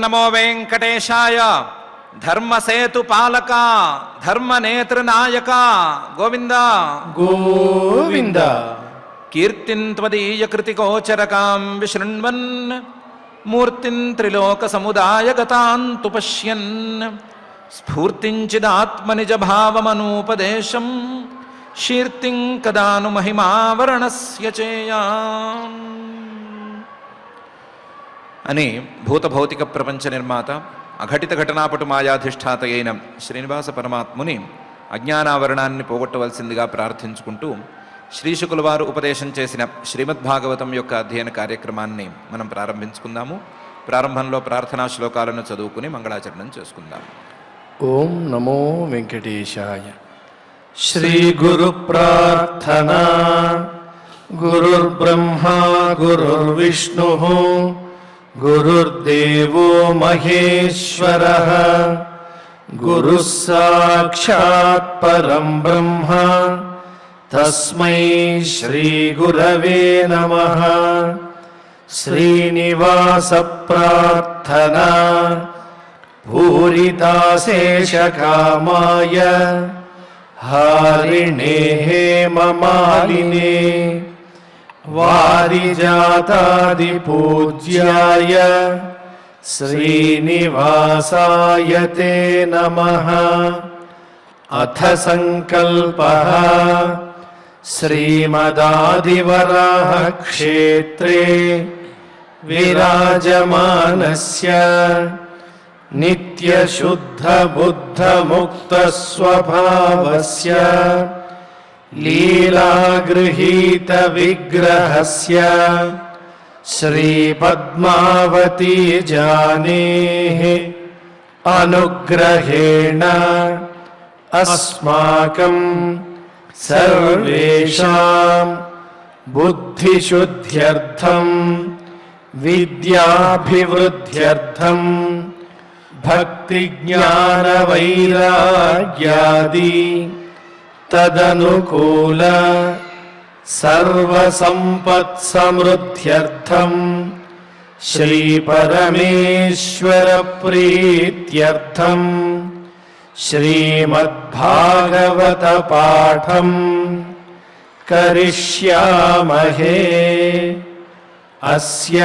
నమో వెంకటేశాయ ధర్మసేతు పాలక ధర్మనేతృనాయక గోవింద గోవింద కీర్తిం త్వదీయ కృతిగోచరకాం విశృణ్వన్ మూర్తిం త్రిలోక సముదాయగతాంతు పశ్యన్ స్ఫూర్తించిదాత్మనిజ భావమనూపదేశం శీర్తిం కదాను మహిమావరణస్య చేయా అని భూతభౌతిక ప్రపంచ నిర్మాత అఘటిత ఘటనాపటు మాయాధిష్ఠాత అయిన శ్రీనివాస పరమాత్ముని అజ్ఞానావరణాన్ని పోగొట్టవలసిందిగా ప్రార్థించుకుంటూ శ్రీశుకుల వారు ఉపదేశం చేసిన శ్రీమద్భాగవతం యొక్క అధ్యయన కార్యక్రమాన్ని మనం ప్రారంభించుకుందాము ప్రారంభంలో ప్రార్థనా శ్లోకాలను చదువుకుని మంగళాచరణం చేసుకుందాం ఓం నమో వెంకటేశాయ శ్రీ గురు ప్రార్థనా గురుర్బ్రహ్మా గురుర్విష్ణు గురుర్దేవో మహేశ్వర గురు సాక్షాత్ పరం బ్రహ్మ తస్మై శ్రీ గురవే నమః శ్రీనివాస ప్రార్థనా भूरिदाशेषकामाय हारिणे हेममालिने वारिजातादिपूज्याय श्रीनिवासाय ते नमः अथ सङ्कल्पः श्रीमदादिवराहक्षेत्रे विराजमानस्य नित्यशुद्धबुद्धमुक्तस्वभावस्य लीलागृहीतविग्रहस्य श्रीपद्मावती जानेः अनुग्रहेण अस्माकं सर्वेषां बुद्धिशुद्ध्यर्थं विद्याभिवृद्ध्यर्थम् भक्तिज्ञानवैराग्यादि तदनुकूल सर्वसम्पत्समृद्ध्यर्थम् श्रीपरमेश्वरप्रीत्यर्थम् श्रीमद्भागवतपाठम् करिष्यामहे अस्य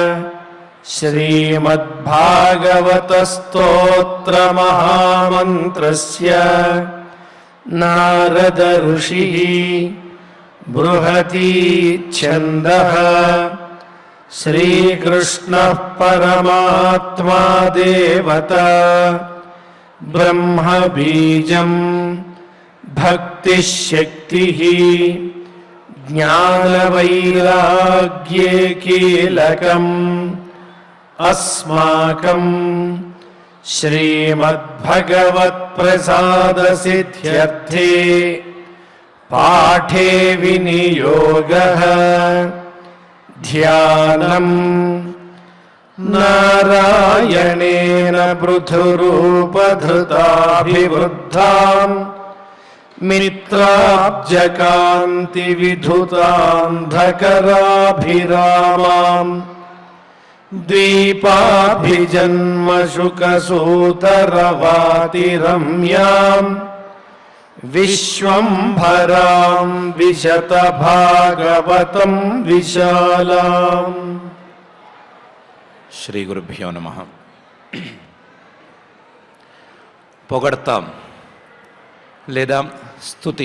श्रीमद्भागवतस्तोत्रमहामन्त्रस्य नारद ऋषिः बृहती छन्दः श्रीकृष्णः परमात्मा देवता ब्रह्मबीजम् भक्तिशक्तिः ज्ञानवैराग्ये कीलकम् अस्माकं श्रीमद्भगवत्प्रसादसिद्ध्यर्थे पाठे विनियोगः ध्यानम् नारायणेन पृथुरूपधृताभिवृद्धाम् मित्राब्जकान्तिविधुतान्धकराभिरामाम् द्वीपाभिजन्मशुकसूतरवातिरम्याम् विश्वम्भराम् विशतभागवतम् विशालाम् శ్రీ గురుభ్యో నమ పొగడతాం లేదా స్థుతి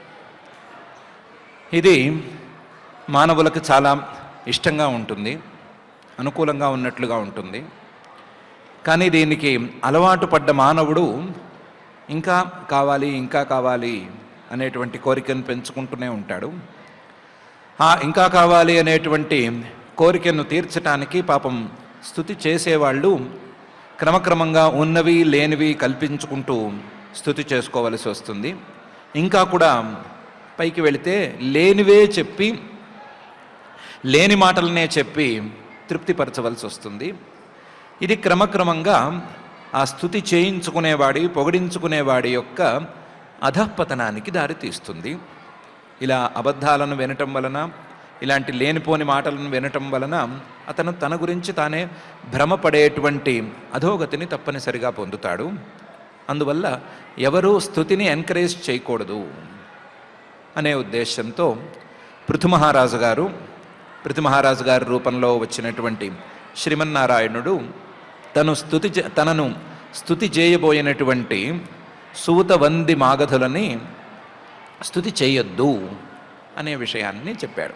ఇది మానవులకు చాలా ఇష్టంగా ఉంటుంది అనుకూలంగా ఉన్నట్లుగా ఉంటుంది కానీ దీనికి అలవాటు పడ్డ మానవుడు ఇంకా కావాలి ఇంకా కావాలి అనేటువంటి కోరికను పెంచుకుంటూనే ఉంటాడు ఆ ఇంకా కావాలి అనేటువంటి కోరికను తీర్చటానికి పాపం స్థుతి చేసేవాళ్ళు క్రమక్రమంగా ఉన్నవి లేనివి కల్పించుకుంటూ స్థుతి చేసుకోవలసి వస్తుంది ఇంకా కూడా పైకి వెళితే లేనివే చెప్పి లేని మాటలనే చెప్పి తృప్తిపరచవలసి వస్తుంది ఇది క్రమక్రమంగా ఆ స్థుతి చేయించుకునేవాడి పొగిడించుకునేవాడి యొక్క అధఃపతనానికి దారితీస్తుంది ఇలా అబద్ధాలను వినటం వలన ఇలాంటి లేనిపోని మాటలను వినటం వలన అతను తన గురించి తానే భ్రమపడేటువంటి అధోగతిని తప్పనిసరిగా పొందుతాడు అందువల్ల ఎవరూ స్థుతిని ఎంకరేజ్ చేయకూడదు అనే ఉద్దేశంతో పృథుమహారాజు గారు పృథుమహారాజు గారి రూపంలో వచ్చినటువంటి శ్రీమన్నారాయణుడు తను స్థుతి చే- తనను స్థుతి చేయబోయినటువంటి సూతవంది మాగధులని స్థుతి చేయొద్దు అనే విషయాన్ని చెప్పాడు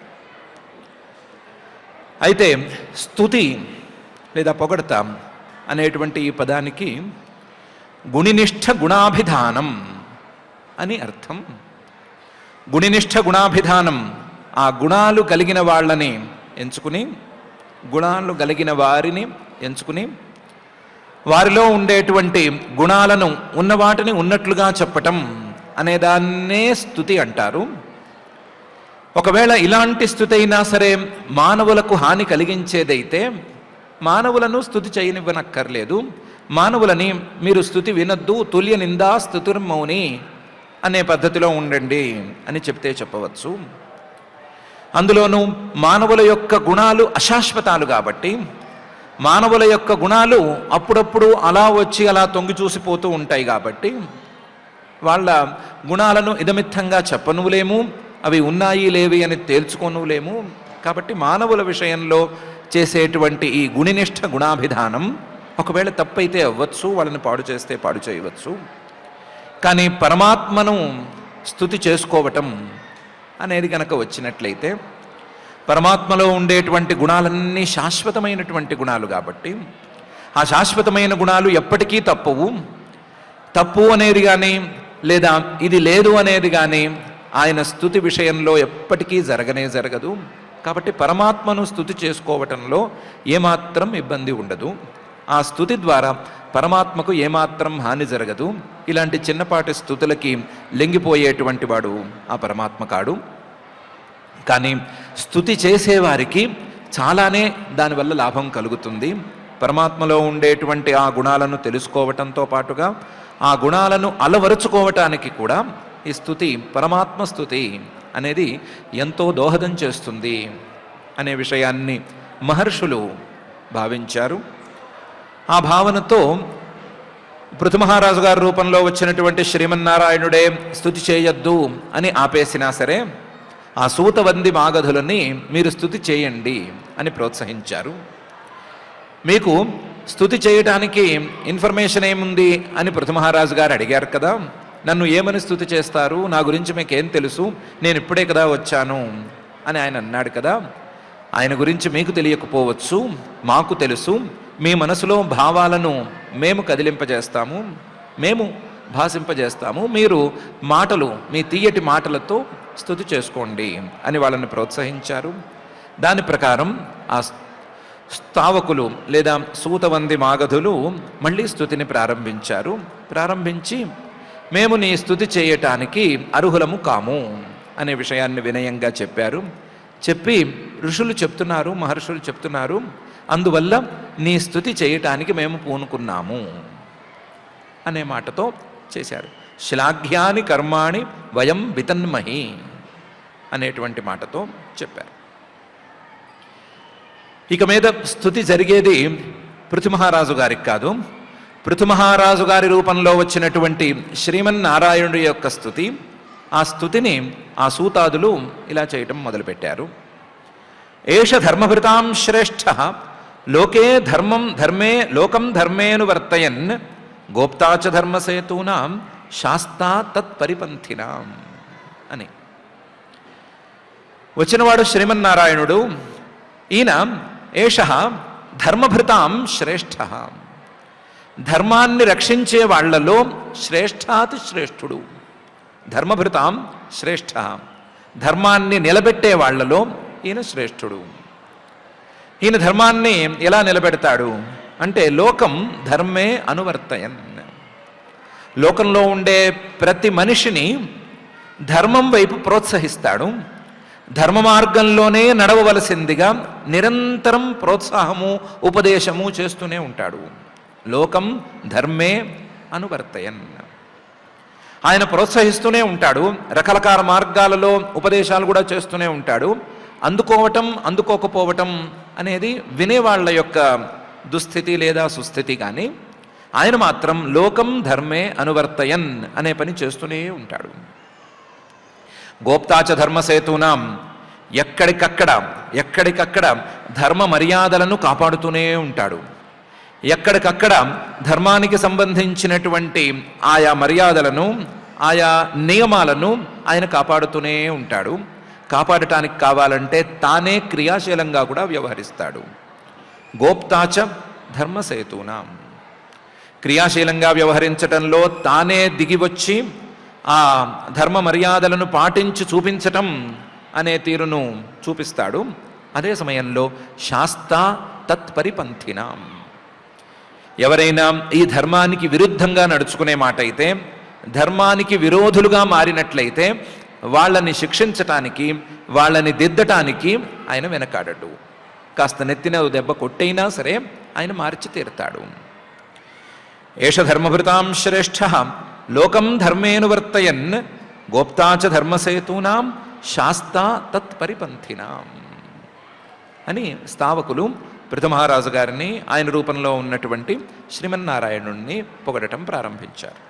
అయితే స్థుతి లేదా పొగడత అనేటువంటి ఈ పదానికి గుణినిష్ట గుణాభిధానం అని అర్థం గుణినిష్ట గుణాభిధానం ఆ గుణాలు కలిగిన వాళ్ళని ఎంచుకుని గుణాలు కలిగిన వారిని ఎంచుకుని వారిలో ఉండేటువంటి గుణాలను ఉన్న వాటిని ఉన్నట్లుగా చెప్పటం అనేదాన్నే స్థుతి అంటారు ఒకవేళ ఇలాంటి స్థుతి అయినా సరే మానవులకు హాని కలిగించేదైతే మానవులను స్థుతి చేయనివ్వనక్కర్లేదు మానవులని మీరు స్థుతి వినొద్దు తుల్య నిందా స్థుతిర్మౌని అనే పద్ధతిలో ఉండండి అని చెప్తే చెప్పవచ్చు అందులోనూ మానవుల యొక్క గుణాలు అశాశ్వతాలు కాబట్టి మానవుల యొక్క గుణాలు అప్పుడప్పుడు అలా వచ్చి అలా తొంగి చూసిపోతూ ఉంటాయి కాబట్టి వాళ్ళ గుణాలను ఇదమిత్తంగా చెప్పనులేము అవి ఉన్నాయి లేవి అని తేల్చుకోనులేము కాబట్టి మానవుల విషయంలో చేసేటువంటి ఈ గుణినిష్ట గుణాభిధానం ఒకవేళ తప్పైతే అవ్వచ్చు వాళ్ళని పాడు చేస్తే పాడు చేయవచ్చు కానీ పరమాత్మను స్థుతి చేసుకోవటం అనేది కనుక వచ్చినట్లయితే పరమాత్మలో ఉండేటువంటి గుణాలన్నీ శాశ్వతమైనటువంటి గుణాలు కాబట్టి ఆ శాశ్వతమైన గుణాలు ఎప్పటికీ తప్పవు తప్పు అనేది కానీ లేదా ఇది లేదు అనేది కానీ ఆయన స్థుతి విషయంలో ఎప్పటికీ జరగనే జరగదు కాబట్టి పరమాత్మను స్థుతి చేసుకోవటంలో ఏమాత్రం ఇబ్బంది ఉండదు ఆ స్థుతి ద్వారా పరమాత్మకు ఏమాత్రం హాని జరగదు ఇలాంటి చిన్నపాటి స్థుతులకి లెంగిపోయేటువంటి వాడు ఆ పరమాత్మ కాడు కానీ స్థుతి చేసేవారికి చాలానే దానివల్ల లాభం కలుగుతుంది పరమాత్మలో ఉండేటువంటి ఆ గుణాలను తెలుసుకోవటంతో పాటుగా ఆ గుణాలను అలవరుచుకోవటానికి కూడా ఈ స్థుతి పరమాత్మ స్థుతి అనేది ఎంతో దోహదం చేస్తుంది అనే విషయాన్ని మహర్షులు భావించారు ఆ భావనతో పృథుమహారాజు గారి రూపంలో వచ్చినటువంటి శ్రీమన్నారాయణుడే స్థుతి చేయొద్దు అని ఆపేసినా సరే ఆ సూతవంది మాగధులని మీరు స్థుతి చేయండి అని ప్రోత్సహించారు మీకు స్థుతి చేయటానికి ఇన్ఫర్మేషన్ ఏముంది అని పృథుమహారాజు గారు అడిగారు కదా నన్ను ఏమని స్థుతి చేస్తారు నా గురించి మీకు ఏం తెలుసు నేను ఇప్పుడే కదా వచ్చాను అని ఆయన అన్నాడు కదా ఆయన గురించి మీకు తెలియకపోవచ్చు మాకు తెలుసు మీ మనసులో భావాలను మేము కదిలింపజేస్తాము మేము భాషింపజేస్తాము మీరు మాటలు మీ తీయటి మాటలతో స్థుతి చేసుకోండి అని వాళ్ళని ప్రోత్సహించారు దాని ప్రకారం ఆ స్థావకులు లేదా సూతవంది మాగధులు మళ్ళీ స్థుతిని ప్రారంభించారు ప్రారంభించి మేము నీ స్థుతి చేయటానికి అర్హులము కాము అనే విషయాన్ని వినయంగా చెప్పారు చెప్పి ఋషులు చెప్తున్నారు మహర్షులు చెప్తున్నారు అందువల్ల నీ స్థుతి చేయటానికి మేము పూనుకున్నాము అనే మాటతో చేశారు శ్లాఘ్యాని కర్మాణి వయం వితన్మహి అనేటువంటి మాటతో చెప్పారు ఇక మీద స్థుతి జరిగేది పృథుమహారాజు గారికి కాదు పృథుమహారాజు గారి రూపంలో వచ్చినటువంటి శ్రీమన్నారాయణుడి యొక్క స్థుతి ఆ స్థుతిని ఆ సూతాదులు ఇలా చేయటం మొదలుపెట్టారు ఏష ధర్మభృతాం శ్రేష్ఠ లోకే ధర్మం ధర్మే లోకం ధర్మేను వర్తయన్ గోప్తాచ ధర్మసేతూనాం శాస్తా తత్పరిపంథినాం అని వచ్చినవాడు శ్రీమన్నారాయణుడు ఈయన ఏష ధర్మభృతాం శ్రేష్ఠ ధర్మాన్ని రక్షించే వాళ్ళలో శ్రేష్ఠాతి శ్రేష్ఠుడు ధర్మభృతాం శ్రేష్ఠ ధర్మాన్ని నిలబెట్టే వాళ్ళలో ఈయన శ్రేష్ఠుడు ఈయన ధర్మాన్ని ఎలా నిలబెడతాడు అంటే లోకం ధర్మే అనువర్తయన్ లోకంలో ఉండే ప్రతి మనిషిని ధర్మం వైపు ప్రోత్సహిస్తాడు ధర్మ మార్గంలోనే నడవవలసిందిగా నిరంతరం ప్రోత్సాహము ఉపదేశము చేస్తూనే ఉంటాడు లోకం ధర్మే అనువర్తయన్ ఆయన ప్రోత్సహిస్తూనే ఉంటాడు రకరకాల మార్గాలలో ఉపదేశాలు కూడా చేస్తూనే ఉంటాడు అందుకోవటం అందుకోకపోవటం అనేది వినేవాళ్ళ యొక్క దుస్థితి లేదా సుస్థితి కానీ ఆయన మాత్రం లోకం ధర్మే అనువర్తయన్ అనే పని చేస్తూనే ఉంటాడు గోప్తాచ ధర్మసేతూనాం ఎక్కడికక్కడ ఎక్కడికక్కడ ధర్మ మర్యాదలను కాపాడుతూనే ఉంటాడు ఎక్కడికక్కడ ధర్మానికి సంబంధించినటువంటి ఆయా మర్యాదలను ఆయా నియమాలను ఆయన కాపాడుతూనే ఉంటాడు కాపాడటానికి కావాలంటే తానే క్రియాశీలంగా కూడా వ్యవహరిస్తాడు గోప్తాచ ధర్మసేతూనాం క్రియాశీలంగా వ్యవహరించటంలో తానే దిగివచ్చి ఆ ధర్మ మర్యాదలను పాటించి చూపించటం అనే తీరును చూపిస్తాడు అదే సమయంలో శాస్త తత్పరిపంథినాం ఎవరైనా ఈ ధర్మానికి విరుద్ధంగా నడుచుకునే మాట అయితే ధర్మానికి విరోధులుగా మారినట్లయితే వాళ్ళని శిక్షించటానికి వాళ్ళని దిద్దటానికి ఆయన వెనకాడడు కాస్త నెత్తిన ఓ దెబ్బ కొట్టైనా సరే ఆయన మార్చి తీరుతాడు ఏష ధర్మభృతాం శ్రేష్ఠ లోకం ధర్మేనువర్తయన్ గోప్తాచ ధర్మసేతూనాం శాస్తా తత్పరిపంథినాం అని స్థావకులు పృథమహారాజు గారిని ఆయన రూపంలో ఉన్నటువంటి శ్రీమన్నారాయణుణ్ణి పొగడటం ప్రారంభించారు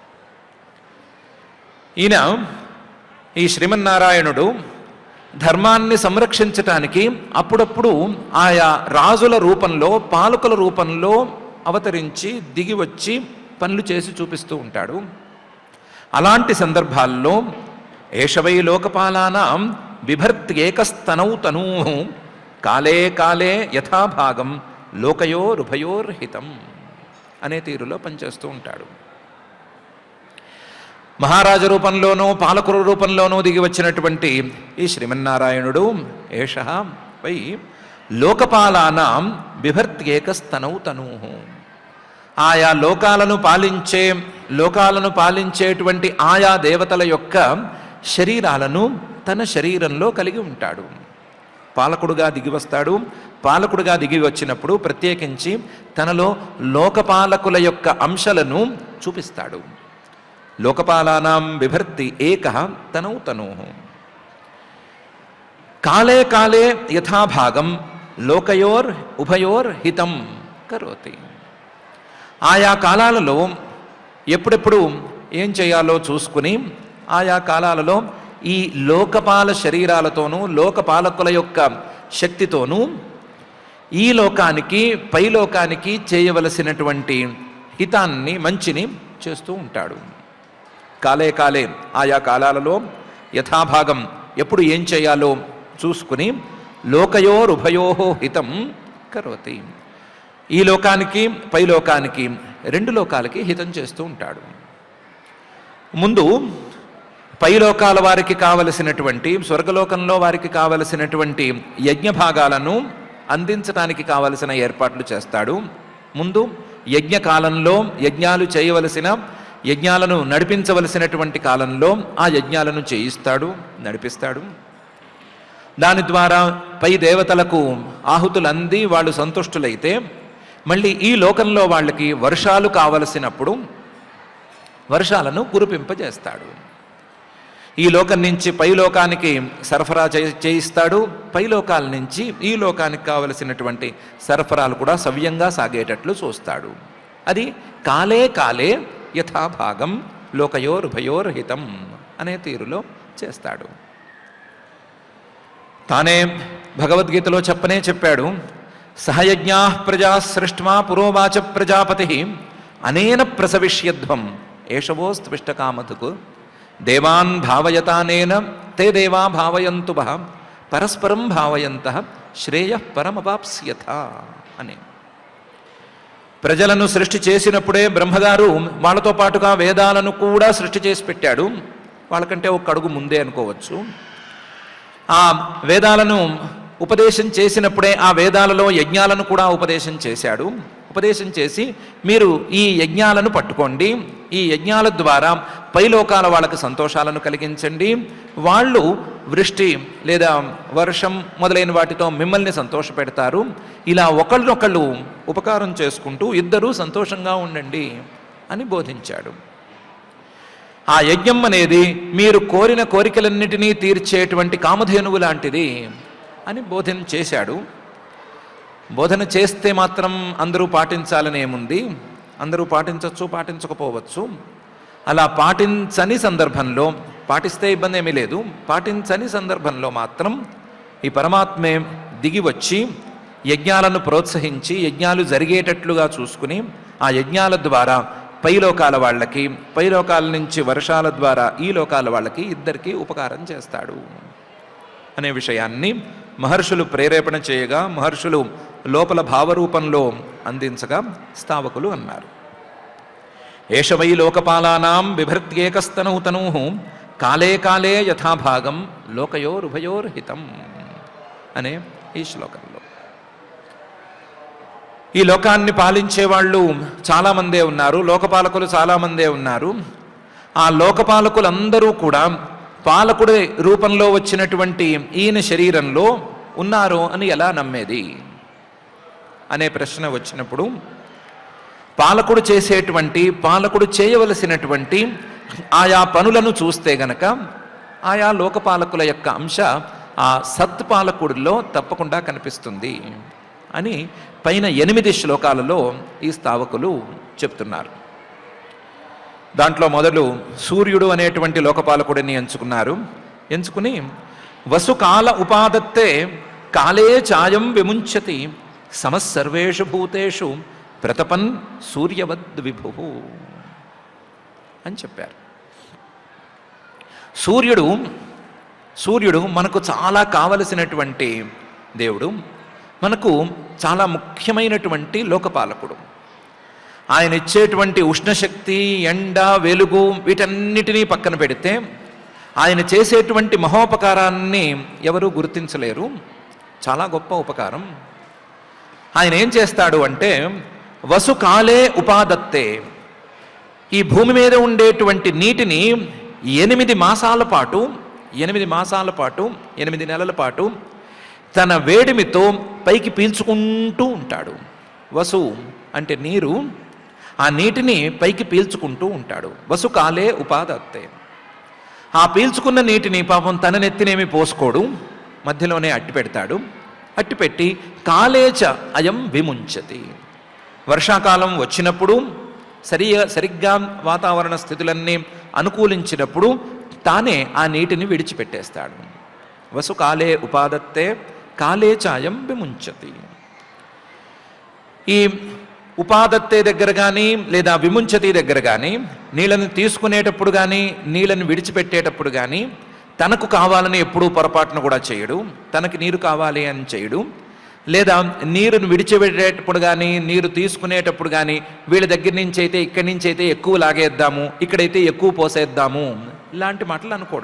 ఈయన ఈ శ్రీమన్నారాయణుడు ధర్మాన్ని సంరక్షించటానికి అప్పుడప్పుడు ఆయా రాజుల రూపంలో పాలకుల రూపంలో అవతరించి దిగి వచ్చి పనులు చేసి చూపిస్తూ ఉంటాడు అలాంటి సందర్భాల్లో ఏషవై లోకపాలానాం బిభర్త్యేకస్తనౌ తనూ కాలే కాలే యథాభాగం లోకయోరుభయోర్హితం అనే తీరులో పనిచేస్తూ ఉంటాడు మహారాజ రూపంలోనూ పాలకుల రూపంలోనూ దిగి వచ్చినటువంటి ఈ శ్రీమన్నారాయణుడు ఏష వై లోకపాలానాం బిభర్త్యేకస్తనౌ తనూ ఆయా లోకాలను పాలించే లోకాలను పాలించేటువంటి ఆయా దేవతల యొక్క శరీరాలను తన శరీరంలో కలిగి ఉంటాడు పాలకుడుగా దిగి వస్తాడు పాలకుడుగా దిగి వచ్చినప్పుడు ప్రత్యేకించి తనలో లోకపాలకుల యొక్క అంశాలను చూపిస్తాడు లోకపాలానాం బిభర్తి ఏక తనౌ తనూ కాలే కాలే యథాభాగం లోకయోర్ ఉభయోర్ హితం కరోతి ఆయా కాలాలలో ఎప్పుడెప్పుడు ఏం చేయాలో చూసుకుని ఆయా కాలాలలో ఈ లోకపాల శరీరాలతోనూ లోకపాలకుల యొక్క శక్తితోనూ ఈ లోకానికి పై లోకానికి చేయవలసినటువంటి హితాన్ని మంచిని చేస్తూ ఉంటాడు కాలే కాలే ఆయా కాలాలలో యథాభాగం ఎప్పుడు ఏం చేయాలో చూసుకుని లోకయోరుభయో హితం కరోతి ఈ లోకానికి పై లోకానికి రెండు లోకాలకి హితం చేస్తూ ఉంటాడు ముందు పై లోకాల వారికి కావలసినటువంటి స్వర్గలోకంలో వారికి కావలసినటువంటి యజ్ఞ భాగాలను అందించడానికి కావలసిన ఏర్పాట్లు చేస్తాడు ముందు యజ్ఞ కాలంలో యజ్ఞాలు చేయవలసిన యజ్ఞాలను నడిపించవలసినటువంటి కాలంలో ఆ యజ్ఞాలను చేయిస్తాడు నడిపిస్తాడు దాని ద్వారా పై దేవతలకు ఆహుతులు అంది వాళ్ళు సంతుష్టులైతే మళ్ళీ ఈ లోకంలో వాళ్ళకి వర్షాలు కావలసినప్పుడు వర్షాలను కురిపింపజేస్తాడు ఈ లోకం నుంచి పై లోకానికి సరఫరా చే- చేయిస్తాడు పై లోకాల నుంచి ఈ లోకానికి కావలసినటువంటి సరఫరాలు కూడా సవ్యంగా సాగేటట్లు చూస్తాడు అది కాలే కాలే యథాభాగం లోకయోరుభయోర్హితం అనే తీరులో చేస్తాడు తానే భగవద్గీతలో చెప్పనే చెప్పాడు సహయజ్ఞా ప్రజా సృష్ట్మా పురోవాచ ప్రజాపతి అనేన ప్రసవిష్యధ్వం ఏషవోస్త్విష్టకామధుకు దేవాన్ భావయతానేన తే దేవా భావయంతు వః పరస్పరం భావయంత శ్రేయ పరమవాప్స్యత అని ప్రజలను సృష్టి చేసినప్పుడే బ్రహ్మగారు వాళ్ళతో పాటుగా వేదాలను కూడా సృష్టి చేసి పెట్టాడు వాళ్ళకంటే ఒక అడుగు ముందే అనుకోవచ్చు ఆ వేదాలను ఉపదేశం చేసినప్పుడే ఆ వేదాలలో యజ్ఞాలను కూడా ఉపదేశం చేశాడు ఉపదేశం చేసి మీరు ఈ యజ్ఞాలను పట్టుకోండి ఈ యజ్ఞాల ద్వారా పైలోకాల వాళ్ళకి సంతోషాలను కలిగించండి వాళ్ళు వృష్టి లేదా వర్షం మొదలైన వాటితో మిమ్మల్ని సంతోషపెడతారు ఇలా ఒకళ్ళనొకళ్ళు ఉపకారం చేసుకుంటూ ఇద్దరూ సంతోషంగా ఉండండి అని బోధించాడు ఆ యజ్ఞం అనేది మీరు కోరిన కోరికలన్నిటినీ తీర్చేటువంటి కామధేనువు లాంటిది అని బోధన చేశాడు బోధన చేస్తే మాత్రం అందరూ పాటించాలని ఏముంది అందరూ పాటించవచ్చు పాటించకపోవచ్చు అలా పాటించని సందర్భంలో పాటిస్తే ఇబ్బంది ఏమీ లేదు పాటించని సందర్భంలో మాత్రం ఈ పరమాత్మే దిగి వచ్చి యజ్ఞాలను ప్రోత్సహించి యజ్ఞాలు జరిగేటట్లుగా చూసుకుని ఆ యజ్ఞాల ద్వారా పై లోకాల వాళ్ళకి పై లోకాల నుంచి వర్షాల ద్వారా ఈ లోకాల వాళ్ళకి ఇద్దరికీ ఉపకారం చేస్తాడు అనే విషయాన్ని మహర్షులు ప్రేరేపణ చేయగా మహర్షులు లోపల భావరూపంలో అందించగా స్థావకులు అన్నారు ఏషవై లోకపాలానాం బిభర్త్యేకస్తనౌ తనూ కాలే కాలే యథాభాగం లోకయోరుభయోర్హితం అనే ఈ శ్లోకంలో ఈ లోకాన్ని పాలించే వాళ్ళు చాలామందే ఉన్నారు లోకపాలకులు చాలామందే ఉన్నారు ఆ లోకపాలకులందరూ కూడా పాలకుడి రూపంలో వచ్చినటువంటి ఈయన శరీరంలో ఉన్నారు అని ఎలా నమ్మేది అనే ప్రశ్న వచ్చినప్పుడు పాలకుడు చేసేటువంటి పాలకుడు చేయవలసినటువంటి ఆయా పనులను చూస్తే గనక ఆయా లోకపాలకుల యొక్క అంశ ఆ సత్పాలకుడిలో తప్పకుండా కనిపిస్తుంది అని పైన ఎనిమిది శ్లోకాలలో ఈ స్థావకులు చెప్తున్నారు దాంట్లో మొదలు సూర్యుడు అనేటువంటి లోకపాలకుడిని ఎంచుకున్నారు ఎంచుకుని వసుకాల ఉపాదత్తే కాలే ఛాయం విముంచతి సమస్సర్వేషు భూతేషు ప్రతపన్ సూర్యవద్ విభు అని చెప్పారు సూర్యుడు సూర్యుడు మనకు చాలా కావలసినటువంటి దేవుడు మనకు చాలా ముఖ్యమైనటువంటి లోకపాలకుడు ఆయన ఇచ్చేటువంటి ఉష్ణశక్తి ఎండ వెలుగు వీటన్నిటినీ పక్కన పెడితే ఆయన చేసేటువంటి మహోపకారాన్ని ఎవరూ గుర్తించలేరు చాలా గొప్ప ఉపకారం ఆయన ఏం చేస్తాడు అంటే వసుకాలే ఉపాదత్తే ఈ భూమి మీద ఉండేటువంటి నీటిని ఎనిమిది మాసాల పాటు ఎనిమిది మాసాల పాటు ఎనిమిది నెలల పాటు తన వేడిమితో పైకి పీల్చుకుంటూ ఉంటాడు వసు అంటే నీరు ఆ నీటిని పైకి పీల్చుకుంటూ ఉంటాడు వసు కాలే ఉపాదత్తే ఆ పీల్చుకున్న నీటిని పాపం తన నెత్తినేమి పోసుకోడు మధ్యలోనే అట్టి పెడతాడు అట్టి పెట్టి కాలేచ అయం విముంచతి వర్షాకాలం వచ్చినప్పుడు సరి సరిగ్గా వాతావరణ స్థితులన్నీ అనుకూలించినప్పుడు తానే ఆ నీటిని విడిచిపెట్టేస్తాడు వసు కాలే ఉపాదత్తే కాలే చాయం విముంచతి ఈ ఉపాదత్తే దగ్గర కానీ లేదా విముంచతి దగ్గర కానీ నీళ్ళని తీసుకునేటప్పుడు కానీ నీళ్ళని విడిచిపెట్టేటప్పుడు కానీ తనకు కావాలని ఎప్పుడూ పొరపాటును కూడా చేయడు తనకి నీరు కావాలి అని చేయడు లేదా నీరును విడిచిపెట్టేటప్పుడు కానీ నీరు తీసుకునేటప్పుడు కానీ వీళ్ళ దగ్గర నుంచి అయితే ఇక్కడి నుంచి అయితే ఎక్కువ లాగేద్దాము ఇక్కడైతే ఎక్కువ పోసేద్దాము ఇలాంటి మాటలు అనుకోడు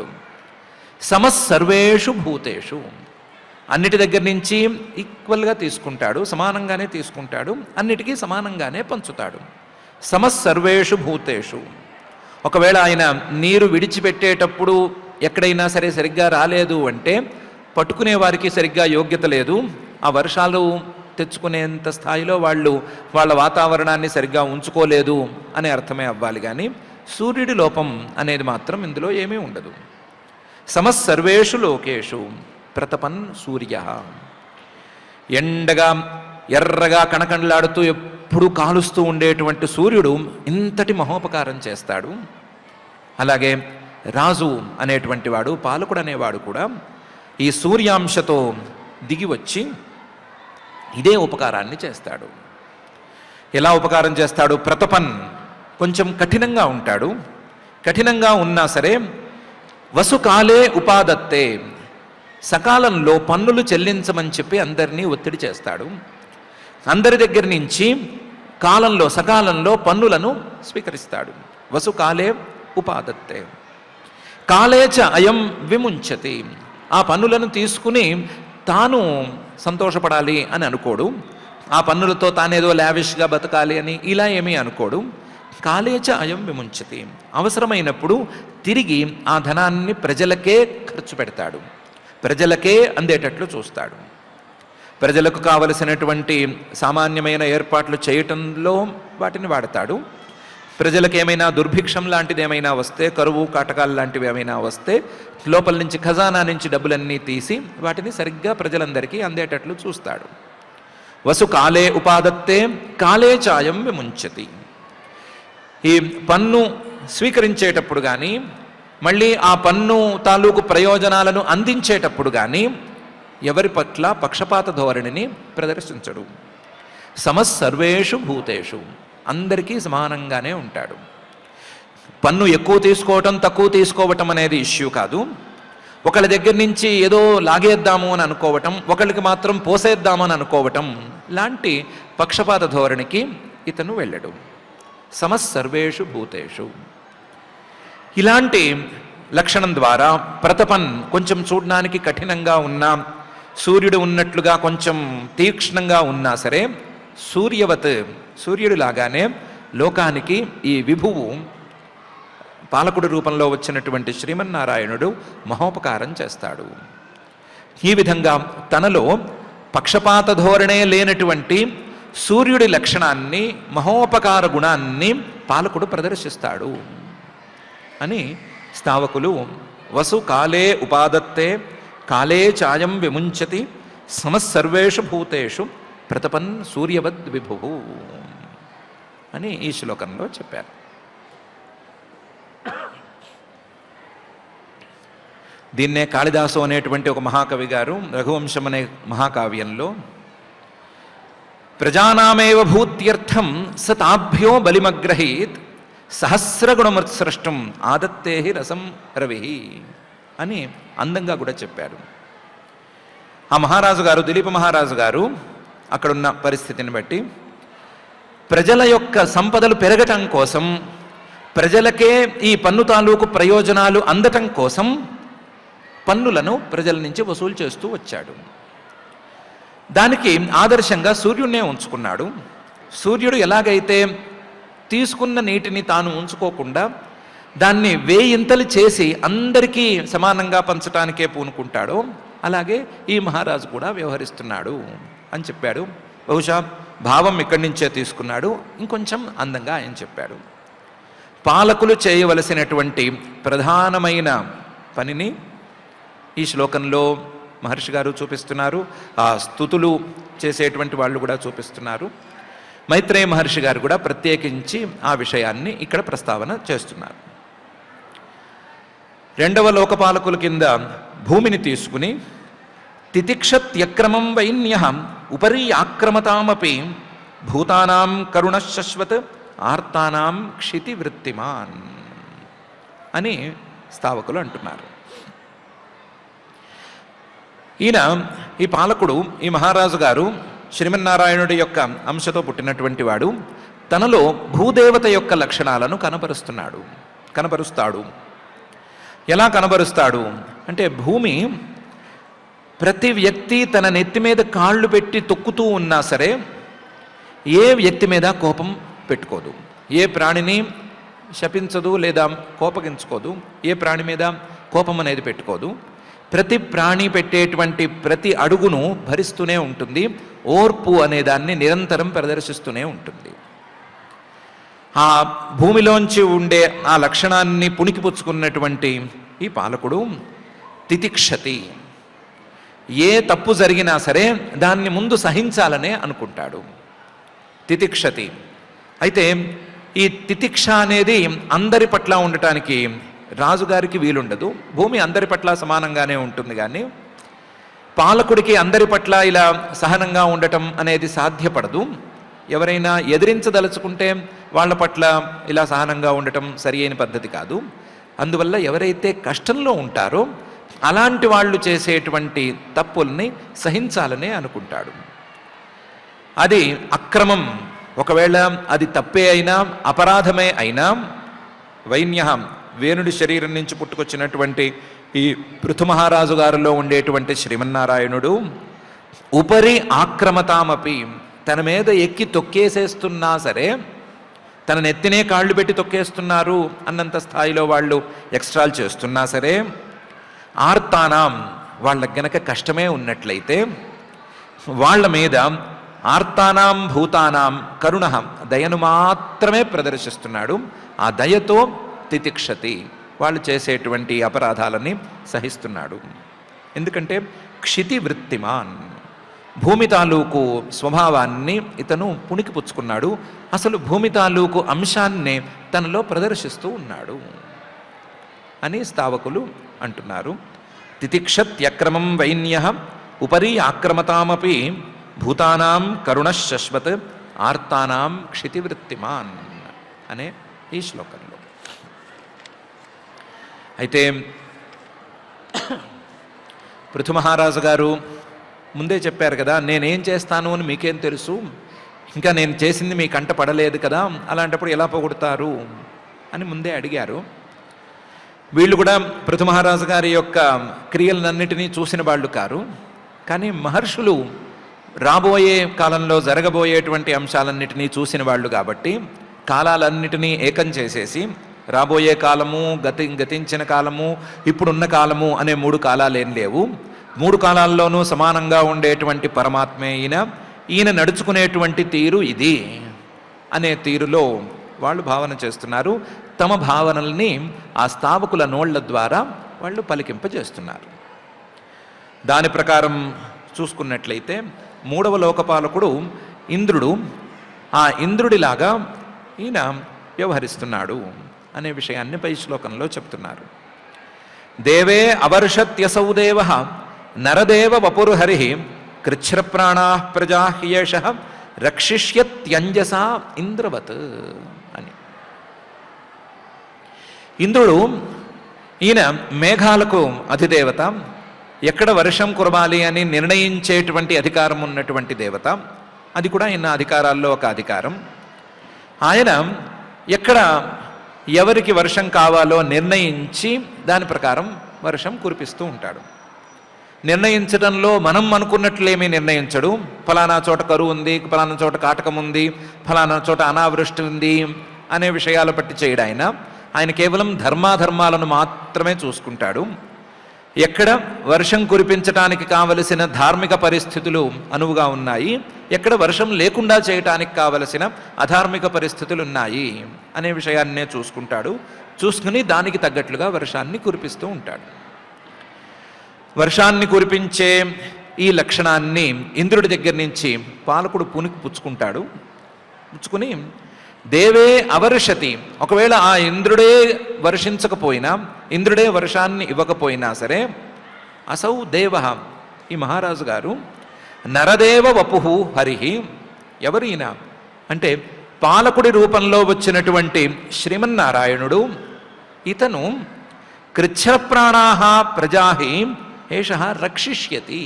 సమస్సర్వేషు భూతేషు అన్నిటి దగ్గర నుంచి ఈక్వల్గా తీసుకుంటాడు సమానంగానే తీసుకుంటాడు అన్నిటికీ సమానంగానే పంచుతాడు సమస్సర్వేషు భూతేషు ఒకవేళ ఆయన నీరు విడిచిపెట్టేటప్పుడు ఎక్కడైనా సరే సరిగ్గా రాలేదు అంటే పట్టుకునే వారికి సరిగ్గా యోగ్యత లేదు ఆ వర్షాలు తెచ్చుకునేంత స్థాయిలో వాళ్ళు వాళ్ళ వాతావరణాన్ని సరిగ్గా ఉంచుకోలేదు అనే అర్థమే అవ్వాలి కానీ సూర్యుడి లోపం అనేది మాత్రం ఇందులో ఏమీ ఉండదు సమస్సర్వేషు లోకేషు ప్రతపన్ సూర్య ఎండగా ఎర్రగా కణకండలాడుతూ ఎప్పుడూ కాలుస్తూ ఉండేటువంటి సూర్యుడు ఇంతటి మహోపకారం చేస్తాడు అలాగే రాజు అనేటువంటి వాడు పాలకుడు అనేవాడు కూడా ఈ సూర్యాంశతో దిగి వచ్చి ఇదే ఉపకారాన్ని చేస్తాడు ఎలా ఉపకారం చేస్తాడు ప్రతపన్ కొంచెం కఠినంగా ఉంటాడు కఠినంగా ఉన్నా సరే వసుకాలే ఉపాదత్తే సకాలంలో పన్నులు చెల్లించమని చెప్పి అందరినీ ఒత్తిడి చేస్తాడు అందరి దగ్గర నుంచి కాలంలో సకాలంలో పన్నులను స్వీకరిస్తాడు వసుకాలే ఉపాదత్తే కాలేచ అయం విముంచతి ఆ పన్నులను తీసుకుని తాను సంతోషపడాలి అని అనుకోడు ఆ పన్నులతో తానేదో లావిష్గా బతకాలి అని ఇలా ఏమీ అనుకోడు కాలేచ అయం విముంచతి అవసరమైనప్పుడు తిరిగి ఆ ధనాన్ని ప్రజలకే ఖర్చు పెడతాడు ప్రజలకే అందేటట్లు చూస్తాడు ప్రజలకు కావలసినటువంటి సామాన్యమైన ఏర్పాట్లు చేయటంలో వాటిని వాడతాడు ప్రజలకు ఏమైనా దుర్భిక్షం లాంటిది ఏమైనా వస్తే కరువు కాటకాలు లాంటివి ఏమైనా వస్తే లోపల నుంచి ఖజానా నుంచి డబ్బులన్నీ తీసి వాటిని సరిగ్గా ప్రజలందరికీ అందేటట్లు చూస్తాడు వసు కాలే ఉపాదత్తే కాలే చాయం విముంచతి ఈ పన్ను స్వీకరించేటప్పుడు కానీ మళ్ళీ ఆ పన్ను తాలూకు ప్రయోజనాలను అందించేటప్పుడు కానీ ఎవరి పట్ల పక్షపాత ధోరణిని ప్రదర్శించడు సమస్సర్వేషు భూతేషు అందరికీ సమానంగానే ఉంటాడు పన్ను ఎక్కువ తీసుకోవటం తక్కువ తీసుకోవటం అనేది ఇష్యూ కాదు ఒకళ్ళ దగ్గర నుంచి ఏదో లాగేద్దాము అని అనుకోవటం ఒకళ్ళకి మాత్రం పోసేద్దాము అని అనుకోవటం లాంటి పక్షపాత ధోరణికి ఇతను వెళ్ళడు సమస్సర్వేషు భూతేషు ఇలాంటి లక్షణం ద్వారా ప్రతపన్ కొంచెం చూడడానికి కఠినంగా ఉన్నా సూర్యుడు ఉన్నట్లుగా కొంచెం తీక్ష్ణంగా ఉన్నా సరే సూర్యవత్ సూర్యుడు లాగానే లోకానికి ఈ విభువు పాలకుడి రూపంలో వచ్చినటువంటి శ్రీమన్నారాయణుడు మహోపకారం చేస్తాడు ఈ విధంగా తనలో పక్షపాత ధోరణే లేనటువంటి సూర్యుడి లక్షణాన్ని మహోపకార గుణాన్ని పాలకుడు ప్రదర్శిస్తాడు అని స్థావకులు వసు కాలే ఉపాదత్తే కాలే ఛాయం విముంచతి సమస్సర్వేషు భూతేషు ప్రతపన్ సూర్యవద్ విభు అని ఈ శ్లోకంలో చెప్పారు దీన్నే కాళిదాసు అనేటువంటి ఒక మహాకవి గారు రఘువంశం అనే మహాకావ్యంలో ప్రజానామేవ భూత్యర్థం స తాభ్యో బలిమగ్రహీత్ సహస్రగుణమృత్సృష్టం ఆదత్తే రసం రవి అని అందంగా కూడా చెప్పారు ఆ మహారాజు గారు దిలీప మహారాజు గారు అక్కడున్న పరిస్థితిని బట్టి ప్రజల యొక్క సంపదలు పెరగటం కోసం ప్రజలకే ఈ పన్ను తాలూకు ప్రయోజనాలు అందటం కోసం పన్నులను ప్రజల నుంచి వసూలు చేస్తూ వచ్చాడు దానికి ఆదర్శంగా సూర్యుడినే ఉంచుకున్నాడు సూర్యుడు ఎలాగైతే తీసుకున్న నీటిని తాను ఉంచుకోకుండా దాన్ని వేయింతలు చేసి అందరికీ సమానంగా పంచటానికే పూనుకుంటాడో అలాగే ఈ మహారాజు కూడా వ్యవహరిస్తున్నాడు అని చెప్పాడు బహుశా భావం ఇక్కడి నుంచే తీసుకున్నాడు ఇంకొంచెం అందంగా ఆయన చెప్పాడు పాలకులు చేయవలసినటువంటి ప్రధానమైన పనిని ఈ శ్లోకంలో మహర్షి గారు చూపిస్తున్నారు ఆ స్థుతులు చేసేటువంటి వాళ్ళు కూడా చూపిస్తున్నారు మైత్రేయ మహర్షి గారు కూడా ప్రత్యేకించి ఆ విషయాన్ని ఇక్కడ ప్రస్తావన చేస్తున్నారు రెండవ లోకపాలకుల కింద భూమిని తీసుకుని తితిక్షత్యక్రమం వైన్య ఉపరి ఆక్రమతామపి భూతానాం కరుణశశ్వత్ ఆర్తానాం క్షితి వృత్తిమాన్ అని స్థావకులు అంటున్నారు ఈయన ఈ పాలకుడు ఈ మహారాజు గారు శ్రీమన్నారాయణుడి యొక్క అంశతో పుట్టినటువంటి వాడు తనలో భూదేవత యొక్క లక్షణాలను కనపరుస్తున్నాడు కనపరుస్తాడు ఎలా కనబరుస్తాడు అంటే భూమి ప్రతి వ్యక్తి తన నెత్తి మీద కాళ్ళు పెట్టి తొక్కుతూ ఉన్నా సరే ఏ వ్యక్తి మీద కోపం పెట్టుకోదు ఏ ప్రాణిని శపించదు లేదా కోపగించుకోదు ఏ ప్రాణి మీద కోపం అనేది పెట్టుకోదు ప్రతి ప్రాణి పెట్టేటువంటి ప్రతి అడుగును భరిస్తూనే ఉంటుంది ఓర్పు అనే దాన్ని నిరంతరం ప్రదర్శిస్తూనే ఉంటుంది ఆ భూమిలోంచి ఉండే ఆ లక్షణాన్ని పుణికిపుచ్చుకున్నటువంటి ఈ పాలకుడు తితిక్షతి ఏ తప్పు జరిగినా సరే దాన్ని ముందు సహించాలనే అనుకుంటాడు తితిక్షతి అయితే ఈ తితిక్ష అనేది అందరి పట్ల ఉండటానికి రాజుగారికి వీలుండదు భూమి అందరి పట్ల సమానంగానే ఉంటుంది కానీ పాలకుడికి అందరి పట్ల ఇలా సహనంగా ఉండటం అనేది సాధ్యపడదు ఎవరైనా ఎదిరించదలుచుకుంటే వాళ్ళ పట్ల ఇలా సహనంగా ఉండటం సరి అయిన పద్ధతి కాదు అందువల్ల ఎవరైతే కష్టంలో ఉంటారో అలాంటి వాళ్ళు చేసేటువంటి తప్పుల్ని సహించాలనే అనుకుంటాడు అది అక్రమం ఒకవేళ అది తప్పే అయినా అపరాధమే అయినా వైన్య వేణుడి శరీరం నుంచి పుట్టుకొచ్చినటువంటి ఈ పృథుమహారాజు గారిలో ఉండేటువంటి శ్రీమన్నారాయణుడు ఉపరి ఆక్రమతామపి తన మీద ఎక్కి తొక్కేసేస్తున్నా సరే తన నెత్తినే కాళ్ళు పెట్టి తొక్కేస్తున్నారు అన్నంత స్థాయిలో వాళ్ళు ఎక్స్ట్రాలు చేస్తున్నా సరే ఆర్తానాం వాళ్ళకి గనక కష్టమే ఉన్నట్లయితే వాళ్ళ మీద ఆర్తానాం భూతానాం కరుణ దయను మాత్రమే ప్రదర్శిస్తున్నాడు ఆ దయతో తితిక్షతి వాళ్ళు చేసేటువంటి అపరాధాలని సహిస్తున్నాడు ఎందుకంటే క్షితి వృత్తిమాన్ భూమి తాలూకు స్వభావాన్ని ఇతను పుణికిపుచ్చుకున్నాడు అసలు భూమి తాలూకు అంశాన్నే తనలో ప్రదర్శిస్తూ ఉన్నాడు అని స్థావకులు అంటున్నారు తితిక్షత్యక్రమం వైన్య ఉపరి ఆక్రమతామపి భూతానాం కరుణ శశ్వత్ ఆర్తానాం క్షితివృత్తిమాన్ అనే ఈ శ్లోకంలో అయితే పృథు మహారాజు గారు ముందే చెప్పారు కదా నేనేం చేస్తాను అని మీకేం తెలుసు ఇంకా నేను చేసింది మీ కంట పడలేదు కదా అలాంటప్పుడు ఎలా పొగుడతారు అని ముందే అడిగారు వీళ్ళు కూడా పృథు మహారాజు గారి యొక్క క్రియలన్నిటినీ చూసిన వాళ్ళు కారు కానీ మహర్షులు రాబోయే కాలంలో జరగబోయేటువంటి అంశాలన్నిటినీ చూసిన వాళ్ళు కాబట్టి కాలాలన్నిటినీ ఏకం చేసేసి రాబోయే కాలము గతి గతించిన కాలము ఇప్పుడున్న కాలము అనే మూడు కాలాలేం లేవు మూడు కాలాల్లోనూ సమానంగా ఉండేటువంటి పరమాత్మే ఈయన ఈయన నడుచుకునేటువంటి తీరు ఇది అనే తీరులో వాళ్ళు భావన చేస్తున్నారు తమ భావనల్ని ఆ స్థావకుల నోళ్ల ద్వారా వాళ్ళు పలికింపజేస్తున్నారు దాని ప్రకారం చూసుకున్నట్లయితే మూడవ లోకపాలకుడు ఇంద్రుడు ఆ ఇంద్రుడిలాగా ఈయన వ్యవహరిస్తున్నాడు అనే విషయాన్ని పై శ్లోకంలో చెప్తున్నారు దేవే అవర్షత్యసౌ దేవ నరదేవ వపుర్హరి కృచ్ఛ్రప్రాణా ప్రజా హ్యేష రక్షిష్యత్యంజసా ఇంద్రవత్ అని ఇంద్రుడు ఈయన మేఘాలకు అధిదేవత ఎక్కడ వర్షం కురవాలి అని నిర్ణయించేటువంటి అధికారం ఉన్నటువంటి దేవత అది కూడా ఈయన అధికారాల్లో ఒక అధికారం ఆయన ఎక్కడ ఎవరికి వర్షం కావాలో నిర్ణయించి దాని ప్రకారం వర్షం కురిపిస్తూ ఉంటాడు నిర్ణయించడంలో మనం అనుకున్నట్లేమీ నిర్ణయించడు ఫలానా చోట కరువు ఉంది ఫలానా చోట కాటకం ఉంది ఫలానా చోట అనావృష్టి ఉంది అనే విషయాల బట్టి చేయడు ఆయన ఆయన కేవలం ధర్మాధర్మాలను మాత్రమే చూసుకుంటాడు ఎక్కడ వర్షం కురిపించటానికి కావలసిన ధార్మిక పరిస్థితులు అనువుగా ఉన్నాయి ఎక్కడ వర్షం లేకుండా చేయటానికి కావలసిన అధార్మిక పరిస్థితులు ఉన్నాయి అనే విషయాన్నే చూసుకుంటాడు చూసుకుని దానికి తగ్గట్లుగా వర్షాన్ని కురిపిస్తూ ఉంటాడు వర్షాన్ని కురిపించే ఈ లక్షణాన్ని ఇంద్రుడి దగ్గర నుంచి పాలకుడు పునికి పుచ్చుకుంటాడు పుచ్చుకుని దేవే అవర్షతి ఒకవేళ ఆ ఇంద్రుడే వర్షించకపోయినా ఇంద్రుడే వర్షాన్ని ఇవ్వకపోయినా సరే అసౌ దేవ ఈ మహారాజు గారు నరదేవ వపుహు హరిహి ఎవరైన అంటే పాలకుడి రూపంలో వచ్చినటువంటి శ్రీమన్నారాయణుడు ఇతను కృచ్ఛప్రాణాహ ప్రజాహి ఏష రక్షిష్యతి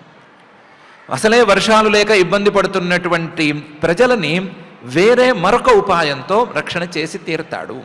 అసలే వర్షాలు లేక ఇబ్బంది పడుతున్నటువంటి ప్రజలని వేరే మరొక ఉపాయంతో రక్షణ చేసి తీరుతాడు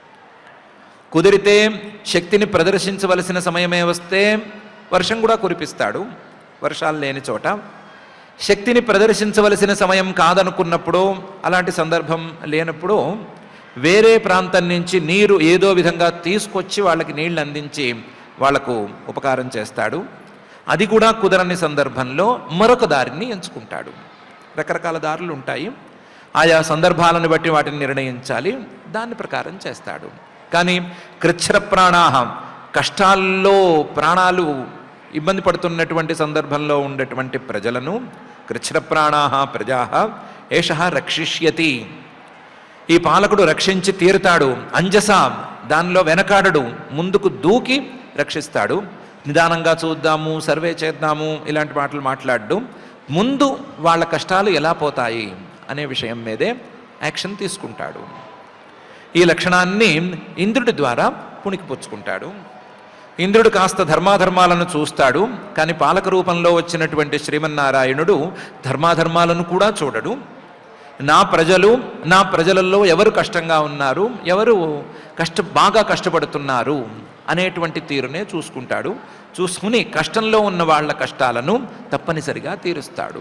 కుదిరితే శక్తిని ప్రదర్శించవలసిన సమయమే వస్తే వర్షం కూడా కురిపిస్తాడు వర్షాలు లేని చోట శక్తిని ప్రదర్శించవలసిన సమయం కాదనుకున్నప్పుడు అలాంటి సందర్భం లేనప్పుడు వేరే ప్రాంతం నుంచి నీరు ఏదో విధంగా తీసుకొచ్చి వాళ్ళకి నీళ్లు అందించి వాళ్లకు ఉపకారం చేస్తాడు అది కూడా కుదరని సందర్భంలో మరొక దారిని ఎంచుకుంటాడు రకరకాల దారులు ఉంటాయి ఆయా సందర్భాలను బట్టి వాటిని నిర్ణయించాలి దాని ప్రకారం చేస్తాడు కానీ కృచ్ఛ్ర ప్రాణాహ కష్టాల్లో ప్రాణాలు ఇబ్బంది పడుతున్నటువంటి సందర్భంలో ఉండేటువంటి ప్రజలను కృచ్ఛ్ర ప్రాణాహ ప్రజా ఏష రక్షిష్యతి ఈ పాలకుడు రక్షించి తీరుతాడు అంజస దానిలో వెనకాడడు ముందుకు దూకి రక్షిస్తాడు నిదానంగా చూద్దాము సర్వే చేద్దాము ఇలాంటి మాటలు మాట్లాడడు ముందు వాళ్ళ కష్టాలు ఎలా పోతాయి అనే విషయం మీదే యాక్షన్ తీసుకుంటాడు ఈ లక్షణాన్ని ఇంద్రుడి ద్వారా పుణికిపుచ్చుకుంటాడు ఇంద్రుడు కాస్త ధర్మాధర్మాలను చూస్తాడు కానీ పాలక రూపంలో వచ్చినటువంటి శ్రీమన్నారాయణుడు ధర్మాధర్మాలను కూడా చూడడు నా ప్రజలు నా ప్రజలలో ఎవరు కష్టంగా ఉన్నారు ఎవరు కష్ట బాగా కష్టపడుతున్నారు అనేటువంటి తీరునే చూసుకుంటాడు చూసుకుని కష్టంలో ఉన్న వాళ్ళ కష్టాలను తప్పనిసరిగా తీరుస్తాడు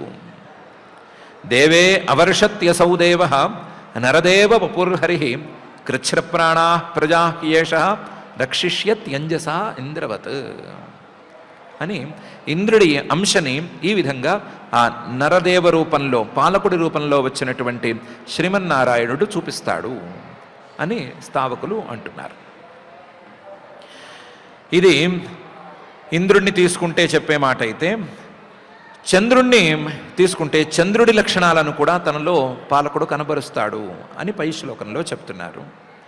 దేవే అవర్షత్యసౌ దేవ నరదేవ వపుర్హరి కృచ్ఛ్రప్రాణా ప్రజా ఏష రక్షిష్యత్యంజసా ఇంద్రవత్ అని ఇంద్రుడి అంశని ఈ విధంగా ఆ నరదేవ రూపంలో పాలకుడి రూపంలో వచ్చినటువంటి శ్రీమన్నారాయణుడు చూపిస్తాడు అని స్థావకులు అంటున్నారు ఇది ఇంద్రుణ్ణి తీసుకుంటే చెప్పే మాట అయితే చంద్రుణ్ణి తీసుకుంటే చంద్రుడి లక్షణాలను కూడా తనలో పాలకుడు కనబరుస్తాడు అని పై శ్లోకంలో చెప్తున్నారు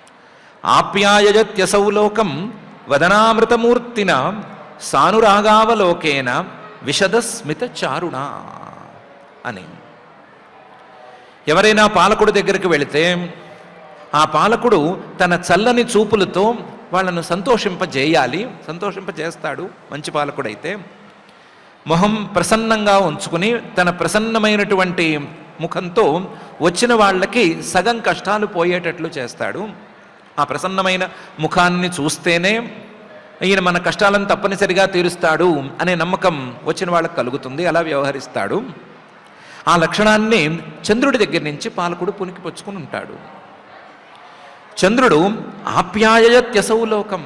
ఆప్యాయజత్యసౌ లోకం వదనామృతమూర్తిన సానురాగావలోకేన విశదస్మిత చారుణ అని ఎవరైనా పాలకుడు దగ్గరికి వెళితే ఆ పాలకుడు తన చల్లని చూపులతో వాళ్ళను సంతోషింపజేయాలి సంతోషింపజేస్తాడు మంచి పాలకుడైతే మొహం ప్రసన్నంగా ఉంచుకుని తన ప్రసన్నమైనటువంటి ముఖంతో వచ్చిన వాళ్ళకి సగం కష్టాలు పోయేటట్లు చేస్తాడు ఆ ప్రసన్నమైన ముఖాన్ని చూస్తేనే ఈయన మన కష్టాలను తప్పనిసరిగా తీరుస్తాడు అనే నమ్మకం వచ్చిన వాళ్ళకి కలుగుతుంది అలా వ్యవహరిస్తాడు ఆ లక్షణాన్ని చంద్రుడి దగ్గర నుంచి పాలకుడు పునికి పుచ్చుకుని ఉంటాడు చంద్రుడు ఆప్యాయత్యసౌ లోకం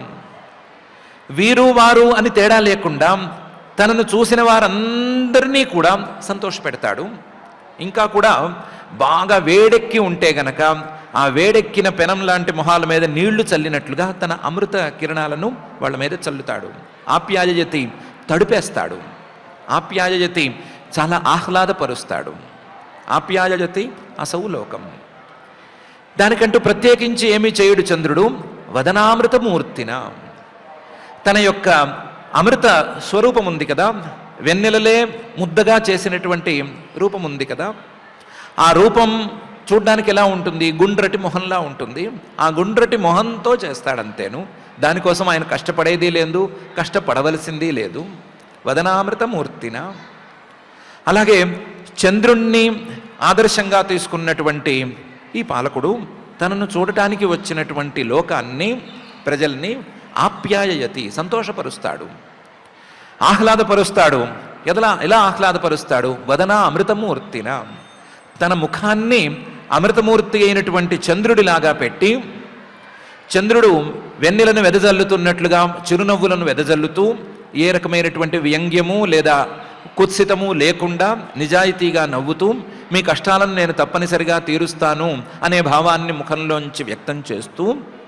వీరు వారు అని తేడా లేకుండా తనను చూసిన వారందరినీ కూడా సంతోషపెడతాడు ఇంకా కూడా బాగా వేడెక్కి ఉంటే గనక ఆ వేడెక్కిన పెనం లాంటి మొహాల మీద నీళ్లు చల్లినట్లుగా తన అమృత కిరణాలను వాళ్ళ మీద చల్లుతాడు ఆప్యాయజతి తడిపేస్తాడు ఆప్యాయజతి చాలా ఆహ్లాదపరుస్తాడు ఆప్యాయజతి అసౌ లోకం దానికంటూ ప్రత్యేకించి ఏమీ చేయుడు చంద్రుడు వదనామృతమూర్తిన తన యొక్క అమృత స్వరూపం ఉంది కదా వెన్నెలలే ముద్దగా చేసినటువంటి రూపం ఉంది కదా ఆ రూపం చూడ్డానికి ఎలా ఉంటుంది గుండ్రటి మొహంలా ఉంటుంది ఆ గుండ్రటి మొహంతో చేస్తాడంతేను దానికోసం ఆయన కష్టపడేది లేదు కష్టపడవలసింది లేదు వదనామృతమూర్తిన అలాగే చంద్రుణ్ణి ఆదర్శంగా తీసుకున్నటువంటి ఈ పాలకుడు తనను చూడటానికి వచ్చినటువంటి లోకాన్ని ప్రజల్ని ఆప్యాయయతి సంతోషపరుస్తాడు ఆహ్లాదపరుస్తాడు ఎదలా ఎలా ఆహ్లాదపరుస్తాడు వదన అమృతమూర్తిన తన ముఖాన్ని అమృతమూర్తి అయినటువంటి చంద్రుడిలాగా పెట్టి చంద్రుడు వెన్నెలను వెదజల్లుతున్నట్లుగా చిరునవ్వులను వెదజల్లుతూ ఏ రకమైనటువంటి వ్యంగ్యము లేదా కుత్సితము లేకుండా నిజాయితీగా నవ్వుతూ మీ కష్టాలను నేను తప్పనిసరిగా తీరుస్తాను అనే భావాన్ని ముఖంలోంచి వ్యక్తం చేస్తూ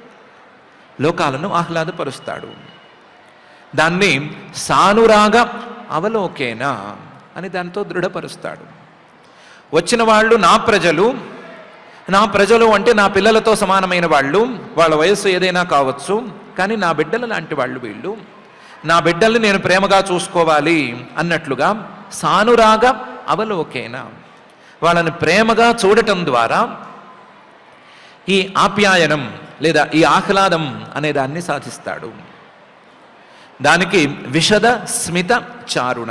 లోకాలను ఆహ్లాదపరుస్తాడు దాన్ని సానురాగ అవలోకేన అని దాంతో దృఢపరుస్తాడు వచ్చిన వాళ్ళు నా ప్రజలు నా ప్రజలు అంటే నా పిల్లలతో సమానమైన వాళ్ళు వాళ్ళ వయస్సు ఏదైనా కావచ్చు కానీ నా బిడ్డల లాంటి వాళ్ళు వీళ్ళు నా బిడ్డల్ని నేను ప్రేమగా చూసుకోవాలి అన్నట్లుగా సానురాగ అవలోకేన వాళ్ళని ప్రేమగా చూడటం ద్వారా ఈ ఆప్యాయనం లేదా ఈ ఆహ్లాదం అనే దాన్ని సాధిస్తాడు దానికి విషద స్మిత చారుణ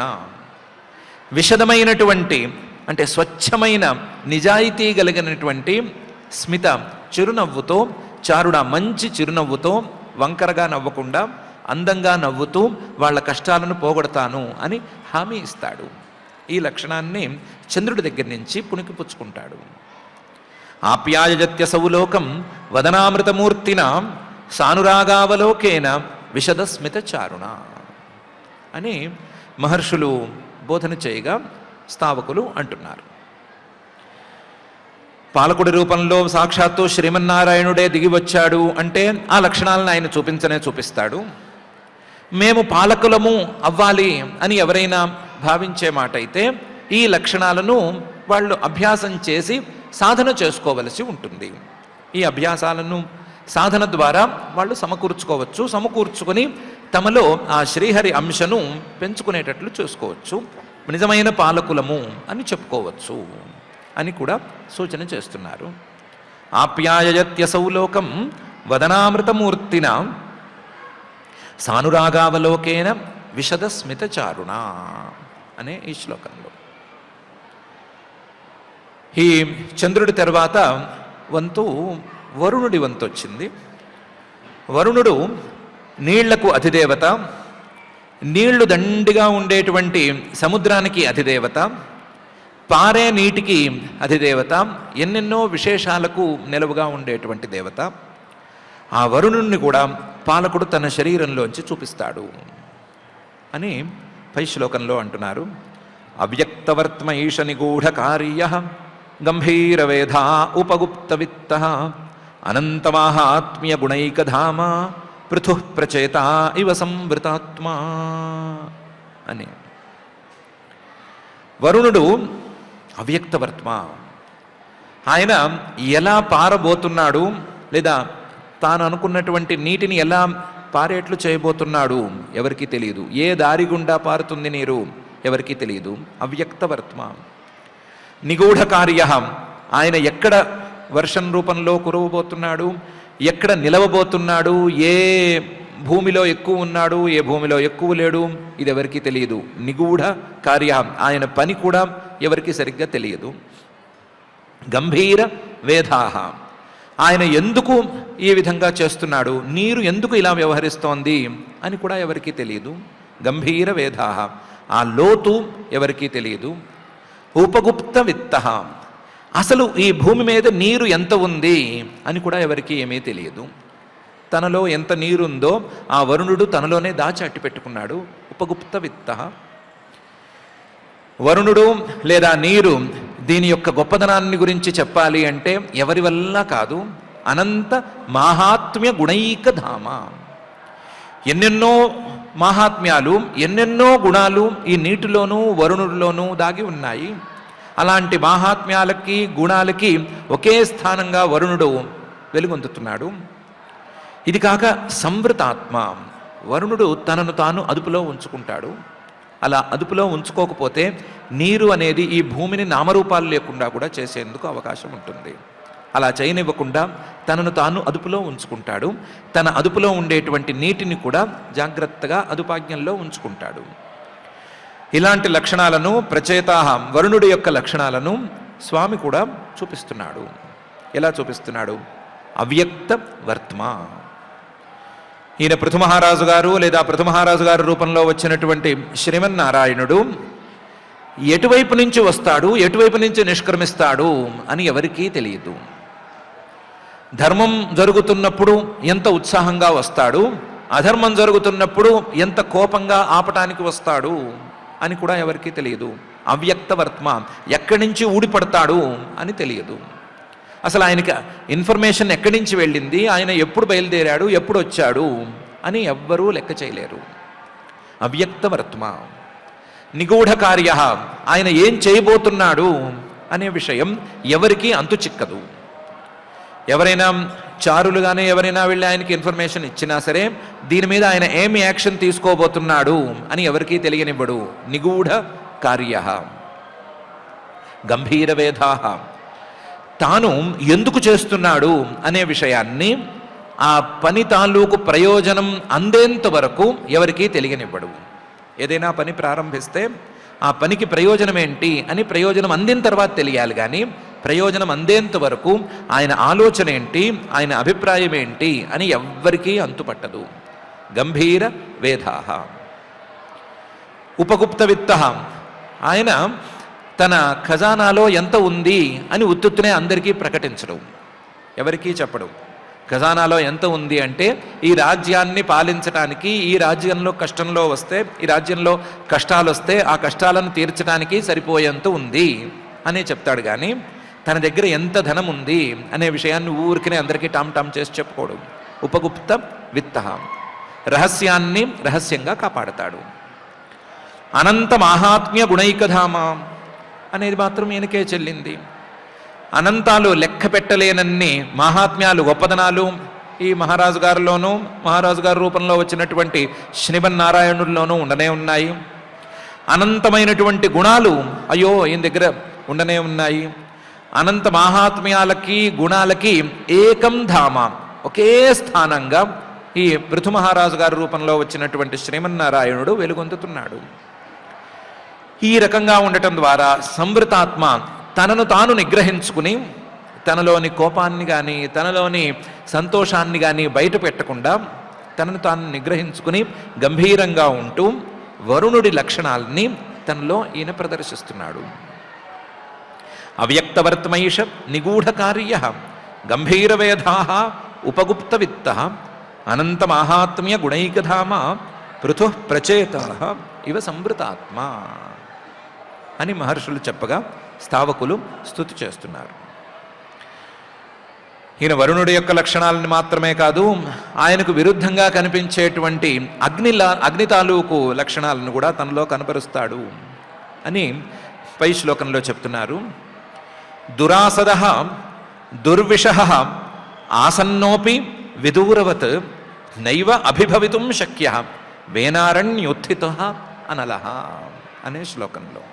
విషదమైనటువంటి అంటే స్వచ్ఛమైన నిజాయితీ కలిగినటువంటి స్మిత చిరునవ్వుతో చారుణ మంచి చిరునవ్వుతో వంకరగా నవ్వకుండా అందంగా నవ్వుతూ వాళ్ళ కష్టాలను పోగొడతాను అని హామీ ఇస్తాడు ఈ లక్షణాన్ని చంద్రుడి దగ్గర నుంచి పుణికిపుచ్చుకుంటాడు ఆప్యాయజత్యసౌలోకం వదనామృతమూర్తిన సానురాగావలోకేన విశదస్మిత చారుణ అని మహర్షులు బోధన చేయగా స్థావకులు అంటున్నారు పాలకుడి రూపంలో సాక్షాత్తు శ్రీమన్నారాయణుడే దిగి వచ్చాడు అంటే ఆ లక్షణాలను ఆయన చూపించనే చూపిస్తాడు మేము పాలకులము అవ్వాలి అని ఎవరైనా భావించే మాట అయితే ఈ లక్షణాలను వాళ్ళు అభ్యాసం చేసి సాధన చేసుకోవలసి ఉంటుంది ఈ అభ్యాసాలను సాధన ద్వారా వాళ్ళు సమకూర్చుకోవచ్చు సమకూర్చుకొని తమలో ఆ శ్రీహరి అంశను పెంచుకునేటట్లు చూసుకోవచ్చు నిజమైన పాలకులము అని చెప్పుకోవచ్చు అని కూడా సూచన చేస్తున్నారు ఆప్యాయత్యసౌలోకం వదనామృతమూర్తిన సానురాగావలోకేన విశద స్మిత చారుణ అనే ఈ శ్లోకంలో ఈ చంద్రుడి తర్వాత వంతు వరుణుడి వంతు వచ్చింది వరుణుడు నీళ్లకు అధిదేవత నీళ్లు దండిగా ఉండేటువంటి సముద్రానికి అధిదేవత పారే నీటికి అధిదేవత ఎన్నెన్నో విశేషాలకు నిలవుగా ఉండేటువంటి దేవత ఆ వరుణుణ్ణి కూడా పాలకుడు తన శరీరంలోంచి చూపిస్తాడు అని పై శ్లోకంలో అంటున్నారు అవ్యక్తవర్త్మ ఈశ నిగూఢ కార్య గంభీరవేధా ఉపగుప్త విత్త అనంతమాహాత్మ్య గుణైకధామ పృథు ప్రచేత ఇవ సంవృతాత్మా అని వరుణుడు అవ్యక్తవర్త్మ ఆయన ఎలా పారబోతున్నాడు లేదా తాను అనుకున్నటువంటి నీటిని ఎలా పారేట్లు చేయబోతున్నాడు ఎవరికీ తెలియదు ఏ దారి గుండా పారుతుంది నీరు ఎవరికీ తెలియదు అవ్యక్తవర్త్మ నిగూఢ కార్య ఆయన ఎక్కడ వర్షం రూపంలో కురవబోతున్నాడు ఎక్కడ నిలవబోతున్నాడు ఏ భూమిలో ఎక్కువ ఉన్నాడు ఏ భూమిలో ఎక్కువ లేడు ఇది ఎవరికీ తెలియదు నిగూఢ కార్య ఆయన పని కూడా ఎవరికీ సరిగ్గా తెలియదు గంభీర వేధాహ ఆయన ఎందుకు ఈ విధంగా చేస్తున్నాడు నీరు ఎందుకు ఇలా వ్యవహరిస్తోంది అని కూడా ఎవరికీ తెలియదు గంభీర వేధాహ ఆ లోతు ఎవరికీ తెలియదు ఉపగుప్త విత్త అసలు ఈ భూమి మీద నీరు ఎంత ఉంది అని కూడా ఎవరికీ ఏమీ తెలియదు తనలో ఎంత నీరుందో ఆ వరుణుడు తనలోనే దాచి అట్టి పెట్టుకున్నాడు ఉపగుప్త విత్త వరుణుడు లేదా నీరు దీని యొక్క గొప్పదనాన్ని గురించి చెప్పాలి అంటే ఎవరి వల్ల కాదు అనంత మాహాత్మ్య గుణైక ధామ ఎన్నెన్నో మాహాత్మ్యాలు ఎన్నెన్నో గుణాలు ఈ నీటిలోనూ వరుణుడిలోనూ దాగి ఉన్నాయి అలాంటి మాహాత్మ్యాలకి గుణాలకి ఒకే స్థానంగా వరుణుడు వెలుగొందుతున్నాడు ఇది కాక సంవృతాత్మ వరుణుడు తనను తాను అదుపులో ఉంచుకుంటాడు అలా అదుపులో ఉంచుకోకపోతే నీరు అనేది ఈ భూమిని నామరూపాలు లేకుండా కూడా చేసేందుకు అవకాశం ఉంటుంది అలా చేయనివ్వకుండా తనను తాను అదుపులో ఉంచుకుంటాడు తన అదుపులో ఉండేటువంటి నీటిని కూడా జాగ్రత్తగా అదుపాజ్ఞంలో ఉంచుకుంటాడు ఇలాంటి లక్షణాలను ప్రచేతాహ వరుణుడి యొక్క లక్షణాలను స్వామి కూడా చూపిస్తున్నాడు ఎలా చూపిస్తున్నాడు అవ్యక్త వర్త్మ ఈయన పృథుమహారాజు గారు లేదా పృథుమహారాజు గారి రూపంలో వచ్చినటువంటి శ్రీమన్నారాయణుడు ఎటువైపు నుంచి వస్తాడు ఎటువైపు నుంచి నిష్క్రమిస్తాడు అని ఎవరికీ తెలియదు ధర్మం జరుగుతున్నప్పుడు ఎంత ఉత్సాహంగా వస్తాడు అధర్మం జరుగుతున్నప్పుడు ఎంత కోపంగా ఆపటానికి వస్తాడు అని కూడా ఎవరికీ తెలియదు అవ్యక్త వర్త్మ ఎక్కడి నుంచి ఊడిపడతాడు అని తెలియదు అసలు ఆయనకి ఇన్ఫర్మేషన్ ఎక్కడి నుంచి వెళ్ళింది ఆయన ఎప్పుడు బయలుదేరాడు ఎప్పుడు వచ్చాడు అని ఎవ్వరూ లెక్క చేయలేరు అవ్యక్త వర్త్మ నిగూఢ కార్య ఆయన ఏం చేయబోతున్నాడు అనే విషయం ఎవరికీ అంతు చిక్కదు ఎవరైనా చారులుగానే ఎవరైనా వెళ్ళి ఆయనకి ఇన్ఫర్మేషన్ ఇచ్చినా సరే దీని మీద ఆయన ఏమి యాక్షన్ తీసుకోబోతున్నాడు అని ఎవరికీ తెలియనివ్వడు నిగూఢ కార్య గంభీర వేధా తాను ఎందుకు చేస్తున్నాడు అనే విషయాన్ని ఆ పని తాలూకు ప్రయోజనం అందేంత వరకు ఎవరికీ తెలియనివ్వడు ఏదైనా పని ప్రారంభిస్తే ఆ పనికి ప్రయోజనం ఏంటి అని ప్రయోజనం అందిన తర్వాత తెలియాలి కానీ ప్రయోజనం అందేంత వరకు ఆయన ఆలోచన ఏంటి ఆయన అభిప్రాయం ఏంటి అని ఎవ్వరికీ అంతుపట్టదు గంభీర వేధాహ ఉపగుప్త విత్త ఆయన తన ఖజానాలో ఎంత ఉంది అని ఉత్తుత్తునే అందరికీ ప్రకటించడం ఎవరికీ చెప్పడం ఖజానాలో ఎంత ఉంది అంటే ఈ రాజ్యాన్ని పాలించడానికి ఈ రాజ్యంలో కష్టంలో వస్తే ఈ రాజ్యంలో కష్టాలు వస్తే ఆ కష్టాలను తీర్చడానికి సరిపోయేంత ఉంది అని చెప్తాడు కానీ తన దగ్గర ఎంత ధనం ఉంది అనే విషయాన్ని ఊరికనే అందరికీ టామ్ టామ్ చేసి చెప్పుకోడు ఉపగుప్త విత్త రహస్యాన్ని రహస్యంగా కాపాడతాడు అనంత మాహాత్మ్య గుణైకధామ అనేది మాత్రం ఈయనకే చెల్లింది అనంతాలు లెక్క పెట్టలేనన్ని మహాత్మ్యాలు గొప్పదనాలు ఈ మహారాజు గారిలోనూ మహారాజు గారి రూపంలో వచ్చినటువంటి శ్రీమన్నారాయణుల్లోనూ ఉండనే ఉన్నాయి అనంతమైనటువంటి గుణాలు అయ్యో ఈయన దగ్గర ఉండనే ఉన్నాయి అనంత మహాత్మ్యాలకి గుణాలకి ఏకం ధామ ఒకే స్థానంగా ఈ పృథు మహారాజు గారి రూపంలో వచ్చినటువంటి శ్రీమన్నారాయణుడు వెలుగొందుతున్నాడు ఈ రకంగా ఉండటం ద్వారా సంవృతాత్మ తనను తాను నిగ్రహించుకుని తనలోని కోపాన్ని కానీ తనలోని సంతోషాన్ని కానీ బయట పెట్టకుండా తనను తాను నిగ్రహించుకుని గంభీరంగా ఉంటూ వరుణుడి లక్షణాలని తనలో ఈయన ప్రదర్శిస్తున్నాడు అవ్యక్తవర్తమైష నిగూఢ కార్య గంభీరవేధా ఉపగుప్త విత్త అనంత మాహాత్మ్య గుణైకధామ పృథు ప్రచేత ఇవ సంవృతాత్మ అని మహర్షులు చెప్పగా స్థావకులు స్తుతి చేస్తున్నారు ఈయన వరుణుడి యొక్క లక్షణాలను మాత్రమే కాదు ఆయనకు విరుద్ధంగా కనిపించేటువంటి అగ్నిలా అగ్ని తాలూకు లక్షణాలను కూడా తనలో కనపరుస్తాడు అని పై శ్లోకంలో చెప్తున్నారు దురాసద దుర్విష ఆసన్నోపి విదూరవత్ నైవ అభిభవితుం శక్య వేనారణ్యుత్థిత అనలహ అనే శ్లోకంలో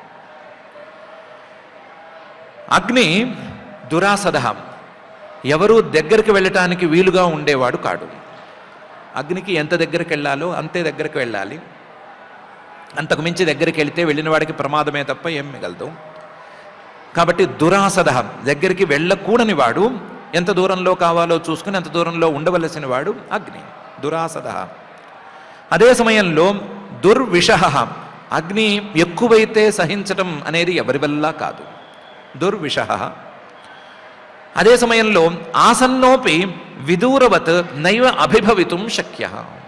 అగ్ని దురాసద ఎవరు దగ్గరికి వెళ్ళటానికి వీలుగా ఉండేవాడు కాడు అగ్నికి ఎంత దగ్గరికి వెళ్ళాలో అంతే దగ్గరికి వెళ్ళాలి అంతకు మించి దగ్గరికి వెళితే వెళ్ళిన వాడికి ప్రమాదమే తప్ప ఏం మిగలదు కాబట్టి దురాసద దగ్గరికి వెళ్ళకూడని వాడు ఎంత దూరంలో కావాలో చూసుకుని ఎంత దూరంలో ఉండవలసిన వాడు అగ్ని దురాసద అదే సమయంలో దుర్విష అగ్ని ఎక్కువైతే సహించటం అనేది ఎవరి వల్ల కాదు దుర్విష అదే సమయంలో ఆసన్నోపి విదూరవత్ నైవ అభిభవితుం శక్య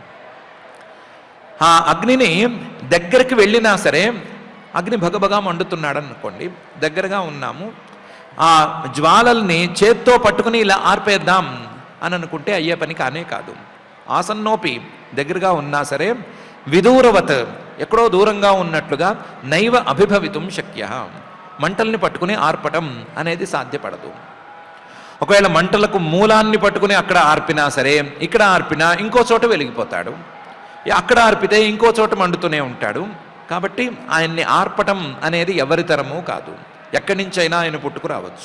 ఆ అగ్నిని దగ్గరికి వెళ్ళినా సరే అగ్ని భగభగా మండుతున్నాడు అనుకోండి దగ్గరగా ఉన్నాము ఆ జ్వాలల్ని చేత్తో పట్టుకుని ఇలా ఆర్పేద్దాం అని అనుకుంటే అయ్యే పని కానే కాదు ఆసన్నోపి దగ్గరగా ఉన్నా సరే విదూరవత్ ఎక్కడో దూరంగా ఉన్నట్లుగా నైవ అభిభవితుం శక్య మంటల్ని పట్టుకుని ఆర్పటం అనేది సాధ్యపడదు ఒకవేళ మంటలకు మూలాన్ని పట్టుకుని అక్కడ ఆర్పినా సరే ఇక్కడ ఆర్పినా ఇంకో చోట వెలిగిపోతాడు అక్కడ ఆర్పితే ఇంకో చోట మండుతూనే ఉంటాడు కాబట్టి ఆయన్ని ఆర్పటం అనేది ఎవరి తరము కాదు ఎక్కడి నుంచైనా ఆయన పుట్టుకు రావచ్చు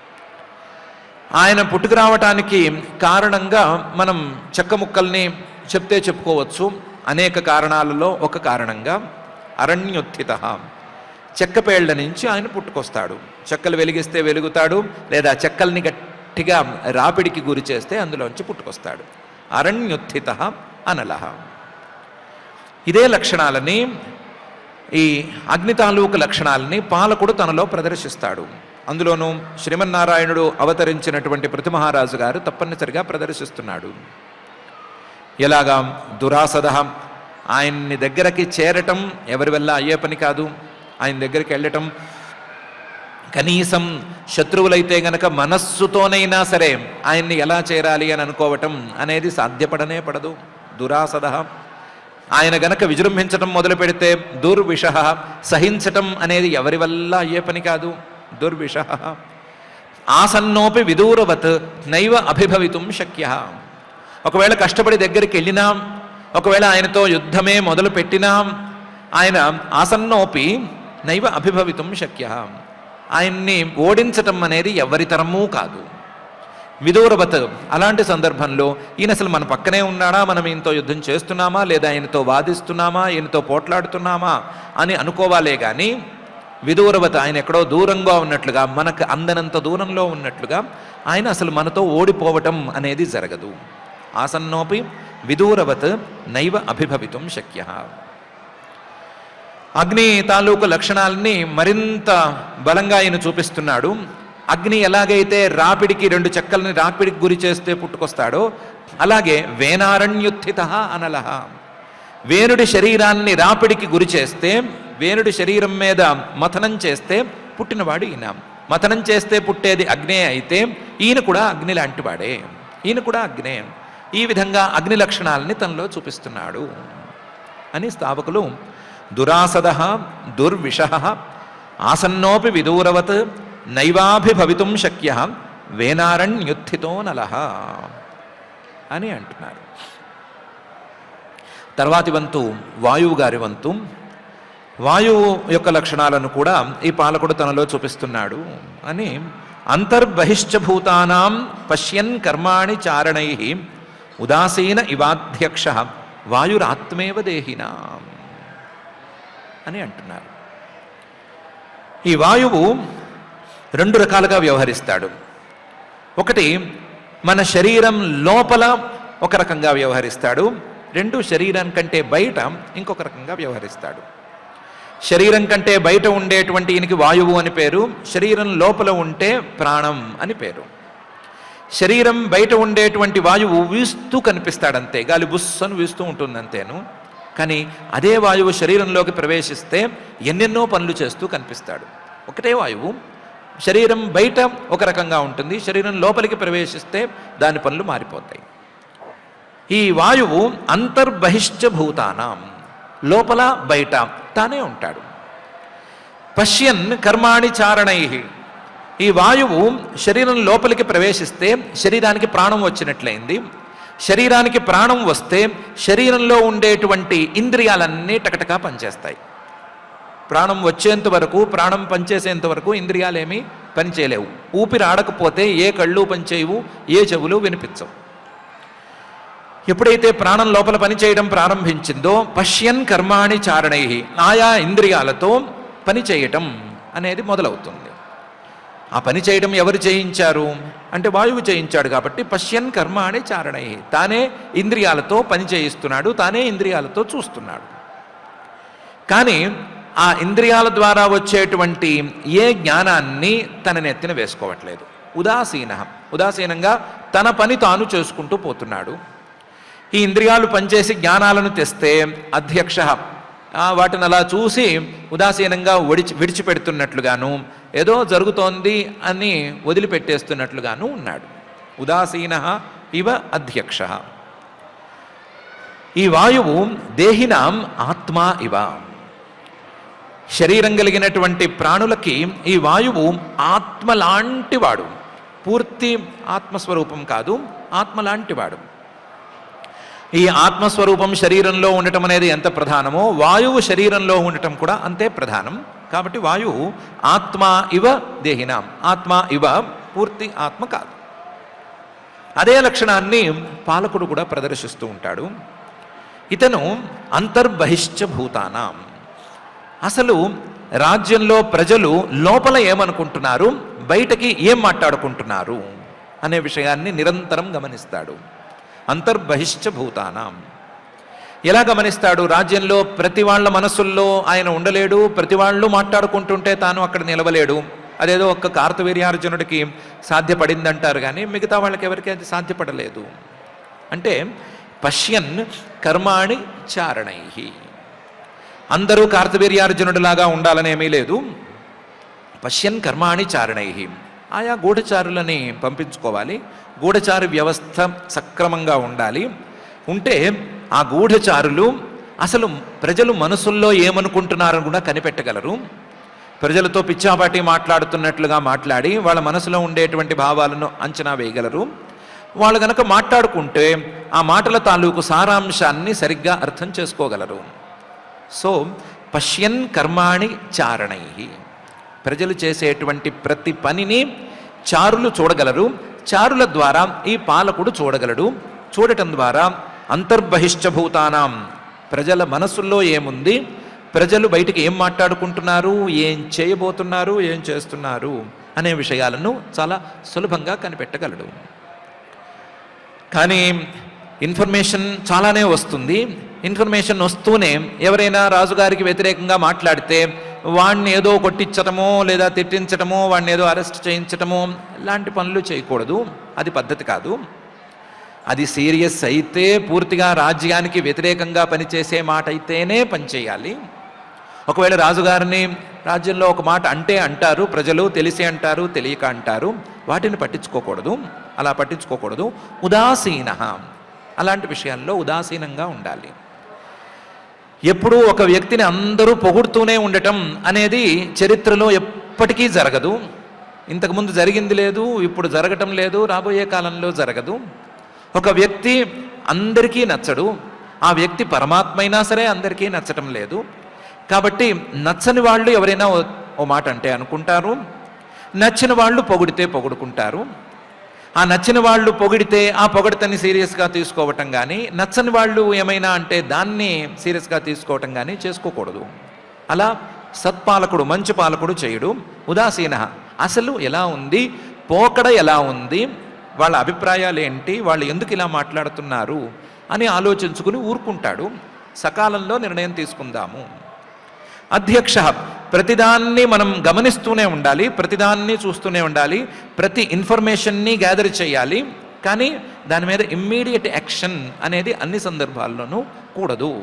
ఆయన పుట్టుకు రావటానికి కారణంగా మనం చెక్క ముక్కల్ని చెప్తే చెప్పుకోవచ్చు అనేక కారణాలలో ఒక కారణంగా అరణ్యోత్థిత చెక్కపేళ్ల నుంచి ఆయన పుట్టుకొస్తాడు చెక్కలు వెలిగిస్తే వెలుగుతాడు లేదా చెక్కల్ని గట్టిగా రాపిడికి గురి చేస్తే అందులోంచి పుట్టుకొస్తాడు అరణ్యుత్థిత అనలహ ఇదే లక్షణాలని ఈ అగ్ని తాలూకు లక్షణాలని పాలకుడు తనలో ప్రదర్శిస్తాడు అందులోనూ శ్రీమన్నారాయణుడు అవతరించినటువంటి ప్రతిమహారాజు గారు తప్పనిసరిగా ప్రదర్శిస్తున్నాడు ఎలాగా దురాసద ఆయన్ని దగ్గరకి చేరటం ఎవరి వల్ల అయ్యే పని కాదు ఆయన దగ్గరికి వెళ్ళటం కనీసం శత్రువులైతే గనక మనస్సుతోనైనా సరే ఆయన్ని ఎలా చేరాలి అని అనుకోవటం అనేది సాధ్యపడనే పడదు దురాసద ఆయన గనక విజృంభించటం మొదలు పెడితే దుర్విష సహించటం అనేది ఎవరి వల్ల అయ్యే పని కాదు దుర్విష ఆసన్నోపి విదూరవత్ నైవ అభిభవితుం శక్య ఒకవేళ కష్టపడి దగ్గరికి వెళ్ళినా ఒకవేళ ఆయనతో యుద్ధమే మొదలు పెట్టినా ఆయన ఆసన్నోపి నైవ అభిభవితుం శక్య ఆయన్ని ఓడించటం అనేది ఎవరి తరమూ కాదు విదూరవత్ అలాంటి సందర్భంలో ఈయన అసలు మన పక్కనే ఉన్నాడా మనం ఈయనతో యుద్ధం చేస్తున్నామా లేదా ఆయనతో వాదిస్తున్నామా ఈయనతో పోట్లాడుతున్నామా అని అనుకోవాలే కానీ విదూరవత ఆయన ఎక్కడో దూరంగా ఉన్నట్లుగా మనకు అందనంత దూరంలో ఉన్నట్లుగా ఆయన అసలు మనతో ఓడిపోవటం అనేది జరగదు ఆసన్నోపి విదూరవత్ నైవ అభిభవితుం శక్య అగ్ని తాలూకు లక్షణాలని మరింత బలంగా ఆయన చూపిస్తున్నాడు అగ్ని ఎలాగైతే రాపిడికి రెండు చెక్కల్ని రాపిడికి గురి చేస్తే పుట్టుకొస్తాడో అలాగే వేనారణ్యుత్థిత అనలహ వేనుడి శరీరాన్ని రాపిడికి గురి చేస్తే వేనుడి శరీరం మీద మథనం చేస్తే పుట్టినవాడు ఈయన మథనం చేస్తే పుట్టేది అగ్నే అయితే ఈయన కూడా అగ్ని లాంటివాడే ఈయన కూడా అగ్నే ఈ విధంగా అగ్ని లక్షణాలని తనలో చూపిస్తున్నాడు అని స్థాపకులు దురాసద దుర్విష ఆసన్నోపి విదూరవత్ నైవాభిభవితుం శక్య వేనారణ్యుత్థితో నలహ అని అంటున్నారు తర్వాతి వంతు వాయువు గారి వంతు వాయువు యొక్క లక్షణాలను కూడా ఈ పాలకుడు తనలో చూపిస్తున్నాడు అని అంతర్బహిశ్చభూతానాం పశ్యన్ కర్మాణి చారణై ఉదాసీన ఇవాధ్యక్ష వాయురాత్మేవ దేహినా అని అంటున్నారు ఈ వాయువు రెండు రకాలుగా వ్యవహరిస్తాడు ఒకటి మన శరీరం లోపల ఒక రకంగా వ్యవహరిస్తాడు రెండు శరీరం కంటే బయట ఇంకొక రకంగా వ్యవహరిస్తాడు శరీరం కంటే బయట ఉండేటువంటి ఈయనకి వాయువు అని పేరు శరీరం లోపల ఉంటే ప్రాణం అని పేరు శరీరం బయట ఉండేటువంటి వాయువు వీస్తూ కనిపిస్తాడంతే గాలి బుస్సను వీస్తూ ఉంటుంది అంతేను కానీ అదే వాయువు శరీరంలోకి ప్రవేశిస్తే ఎన్నెన్నో పనులు చేస్తూ కనిపిస్తాడు ఒకటే వాయువు శరీరం బయట ఒక రకంగా ఉంటుంది శరీరం లోపలికి ప్రవేశిస్తే దాని పనులు మారిపోతాయి ఈ వాయువు అంతర్బహిష్ట భూతానాం లోపల బయట తానే ఉంటాడు పశ్యన్ కర్మాణి చారణై ఈ వాయువు శరీరం లోపలికి ప్రవేశిస్తే శరీరానికి ప్రాణం వచ్చినట్లయింది శరీరానికి ప్రాణం వస్తే శరీరంలో ఉండేటువంటి ఇంద్రియాలన్నీ టకటకా పనిచేస్తాయి ప్రాణం వచ్చేంత వరకు ప్రాణం పనిచేసేంత వరకు ఇంద్రియాలేమీ పనిచేయలేవు ఊపిరి ఆడకపోతే ఏ కళ్ళు పనిచేయవు ఏ చెవులు వినిపించవు ఎప్పుడైతే ప్రాణం లోపల పనిచేయడం ప్రారంభించిందో పశ్యన్ కర్మాణి చారణై ఆయా ఇంద్రియాలతో పని చేయటం అనేది మొదలవుతుంది ఆ పని చేయడం ఎవరు చేయించారు అంటే వాయువు చేయించాడు కాబట్టి పశ్యన్ కర్మాణి చారణై తానే ఇంద్రియాలతో పని చేయిస్తున్నాడు తానే ఇంద్రియాలతో చూస్తున్నాడు కానీ ఆ ఇంద్రియాల ద్వారా వచ్చేటువంటి ఏ జ్ఞానాన్ని తన నెత్తిన వేసుకోవట్లేదు ఉదాసీన ఉదాసీనంగా తన పని తాను చేసుకుంటూ పోతున్నాడు ఈ ఇంద్రియాలు పనిచేసి జ్ఞానాలను తెస్తే అధ్యక్ష ఆ, వాటిని అలా చూసి ఉదాసీనంగా ఒడిచి విడిచిపెడుతున్నట్లుగాను ఏదో జరుగుతోంది అని వదిలిపెట్టేస్తున్నట్లుగాను ఉన్నాడు ఉదాసీన ఇవ అధ్యక్ష ఈ వాయువు దేహినాం ఆత్మ ఇవ శరీరం కలిగినటువంటి ప్రాణులకి ఈ వాయువు ఆత్మ లాంటివాడు పూర్తి ఆత్మస్వరూపం కాదు ఆత్మ లాంటివాడు ఈ ఆత్మస్వరూపం శరీరంలో ఉండటం అనేది ఎంత ప్రధానమో వాయువు శరీరంలో ఉండటం కూడా అంతే ప్రధానం కాబట్టి వాయువు ఆత్మ ఇవ దేహినాం ఆత్మ ఇవ పూర్తి ఆత్మ కాదు అదే లక్షణాన్ని పాలకుడు కూడా ప్రదర్శిస్తూ ఉంటాడు ఇతను అంతర్బహిష్ట భూతానాం అసలు రాజ్యంలో ప్రజలు లోపల ఏమనుకుంటున్నారు బయటకి ఏం మాట్లాడుకుంటున్నారు అనే విషయాన్ని నిరంతరం గమనిస్తాడు అంతర్బహిష్ట భూతానాం ఎలా గమనిస్తాడు రాజ్యంలో ప్రతి వాళ్ళ మనసుల్లో ఆయన ఉండలేడు ప్రతి వాళ్ళు మాట్లాడుకుంటుంటే తాను అక్కడ నిలవలేడు అదేదో ఒక్క కార్తవీర్యార్జునుడికి సాధ్యపడిందంటారు కానీ మిగతా వాళ్ళకి ఎవరికి అది సాధ్యపడలేదు అంటే పశ్యన్ కర్మాణి చారణై అందరూ కార్తవీర్యార్జునుడిలాగా ఉండాలనేమీ లేదు పశ్యన్ కర్మాణి చారణై ఆయా గూఢచారులని పంపించుకోవాలి గూఢచారు వ్యవస్థ సక్రమంగా ఉండాలి ఉంటే ఆ గూఢచారులు అసలు ప్రజలు మనసుల్లో ఏమనుకుంటున్నారని కూడా కనిపెట్టగలరు ప్రజలతో పిచ్చాపాటి మాట్లాడుతున్నట్లుగా మాట్లాడి వాళ్ళ మనసులో ఉండేటువంటి భావాలను అంచనా వేయగలరు వాళ్ళు గనక మాట్లాడుకుంటే ఆ మాటల తాలూకు సారాంశాన్ని సరిగ్గా అర్థం చేసుకోగలరు సో పశ్యన్ కర్మాణి చారణై ప్రజలు చేసేటువంటి ప్రతి పనిని చారులు చూడగలరు చారుల ద్వారా ఈ పాలకుడు చూడగలడు చూడటం ద్వారా అంతర్బహిష్ఠభూతానాం ప్రజల మనసుల్లో ఏముంది ప్రజలు బయటికి ఏం మాట్లాడుకుంటున్నారు ఏం చేయబోతున్నారు ఏం చేస్తున్నారు అనే విషయాలను చాలా సులభంగా కనిపెట్టగలడు కానీ ఇన్ఫర్మేషన్ చాలానే వస్తుంది ఇన్ఫర్మేషన్ వస్తూనే ఎవరైనా రాజుగారికి వ్యతిరేకంగా మాట్లాడితే వాడిని ఏదో కొట్టించటమో లేదా తిట్టించటమో వాడిని ఏదో అరెస్ట్ చేయించటమో ఇలాంటి పనులు చేయకూడదు అది పద్ధతి కాదు అది సీరియస్ అయితే పూర్తిగా రాజ్యానికి వ్యతిరేకంగా పనిచేసే మాట అయితేనే పనిచేయాలి ఒకవేళ రాజుగారిని రాజ్యంలో ఒక మాట అంటే అంటారు ప్రజలు తెలిసి అంటారు తెలియక అంటారు వాటిని పట్టించుకోకూడదు అలా పట్టించుకోకూడదు ఉదాసీన అలాంటి విషయాల్లో ఉదాసీనంగా ఉండాలి ఎప్పుడూ ఒక వ్యక్తిని అందరూ పొగుడుతూనే ఉండటం అనేది చరిత్రలో ఎప్పటికీ జరగదు ఇంతకుముందు జరిగింది లేదు ఇప్పుడు జరగటం లేదు రాబోయే కాలంలో జరగదు ఒక వ్యక్తి అందరికీ నచ్చడు ఆ వ్యక్తి పరమాత్మ అయినా సరే అందరికీ నచ్చటం లేదు కాబట్టి నచ్చని వాళ్ళు ఎవరైనా ఓ- ఓ మాట అంటే అనుకుంటారు నచ్చిన వాళ్ళు పొగిడితే పొగుడుకుంటారు ఆ నచ్చిన వాళ్ళు పొగిడితే ఆ పొగడితని సీరియస్గా తీసుకోవటం కానీ నచ్చని వాళ్ళు ఏమైనా అంటే దాన్ని సీరియస్గా తీసుకోవటం కానీ చేసుకోకూడదు అలా సత్పాలకుడు మంచి పాలకుడు చేయుడు ఉదాసీన అసలు ఎలా ఉంది పోకడ ఎలా ఉంది వాళ్ళ అభిప్రాయాలు ఏంటి వాళ్ళు ఎందుకు ఇలా మాట్లాడుతున్నారు అని ఆలోచించుకుని ఊరుకుంటాడు సకాలంలో నిర్ణయం తీసుకుందాము అధ్యక్ష ప్రతిదాన్ని మనం గమనిస్తూనే ఉండాలి ప్రతిదాన్ని చూస్తూనే ఉండాలి ప్రతి ఇన్ఫర్మేషన్ని గ్యాదర్ చేయాలి కానీ దాని మీద ఇమ్మీడియట్ యాక్షన్ అనేది అన్ని సందర్భాల్లోనూ కూడదు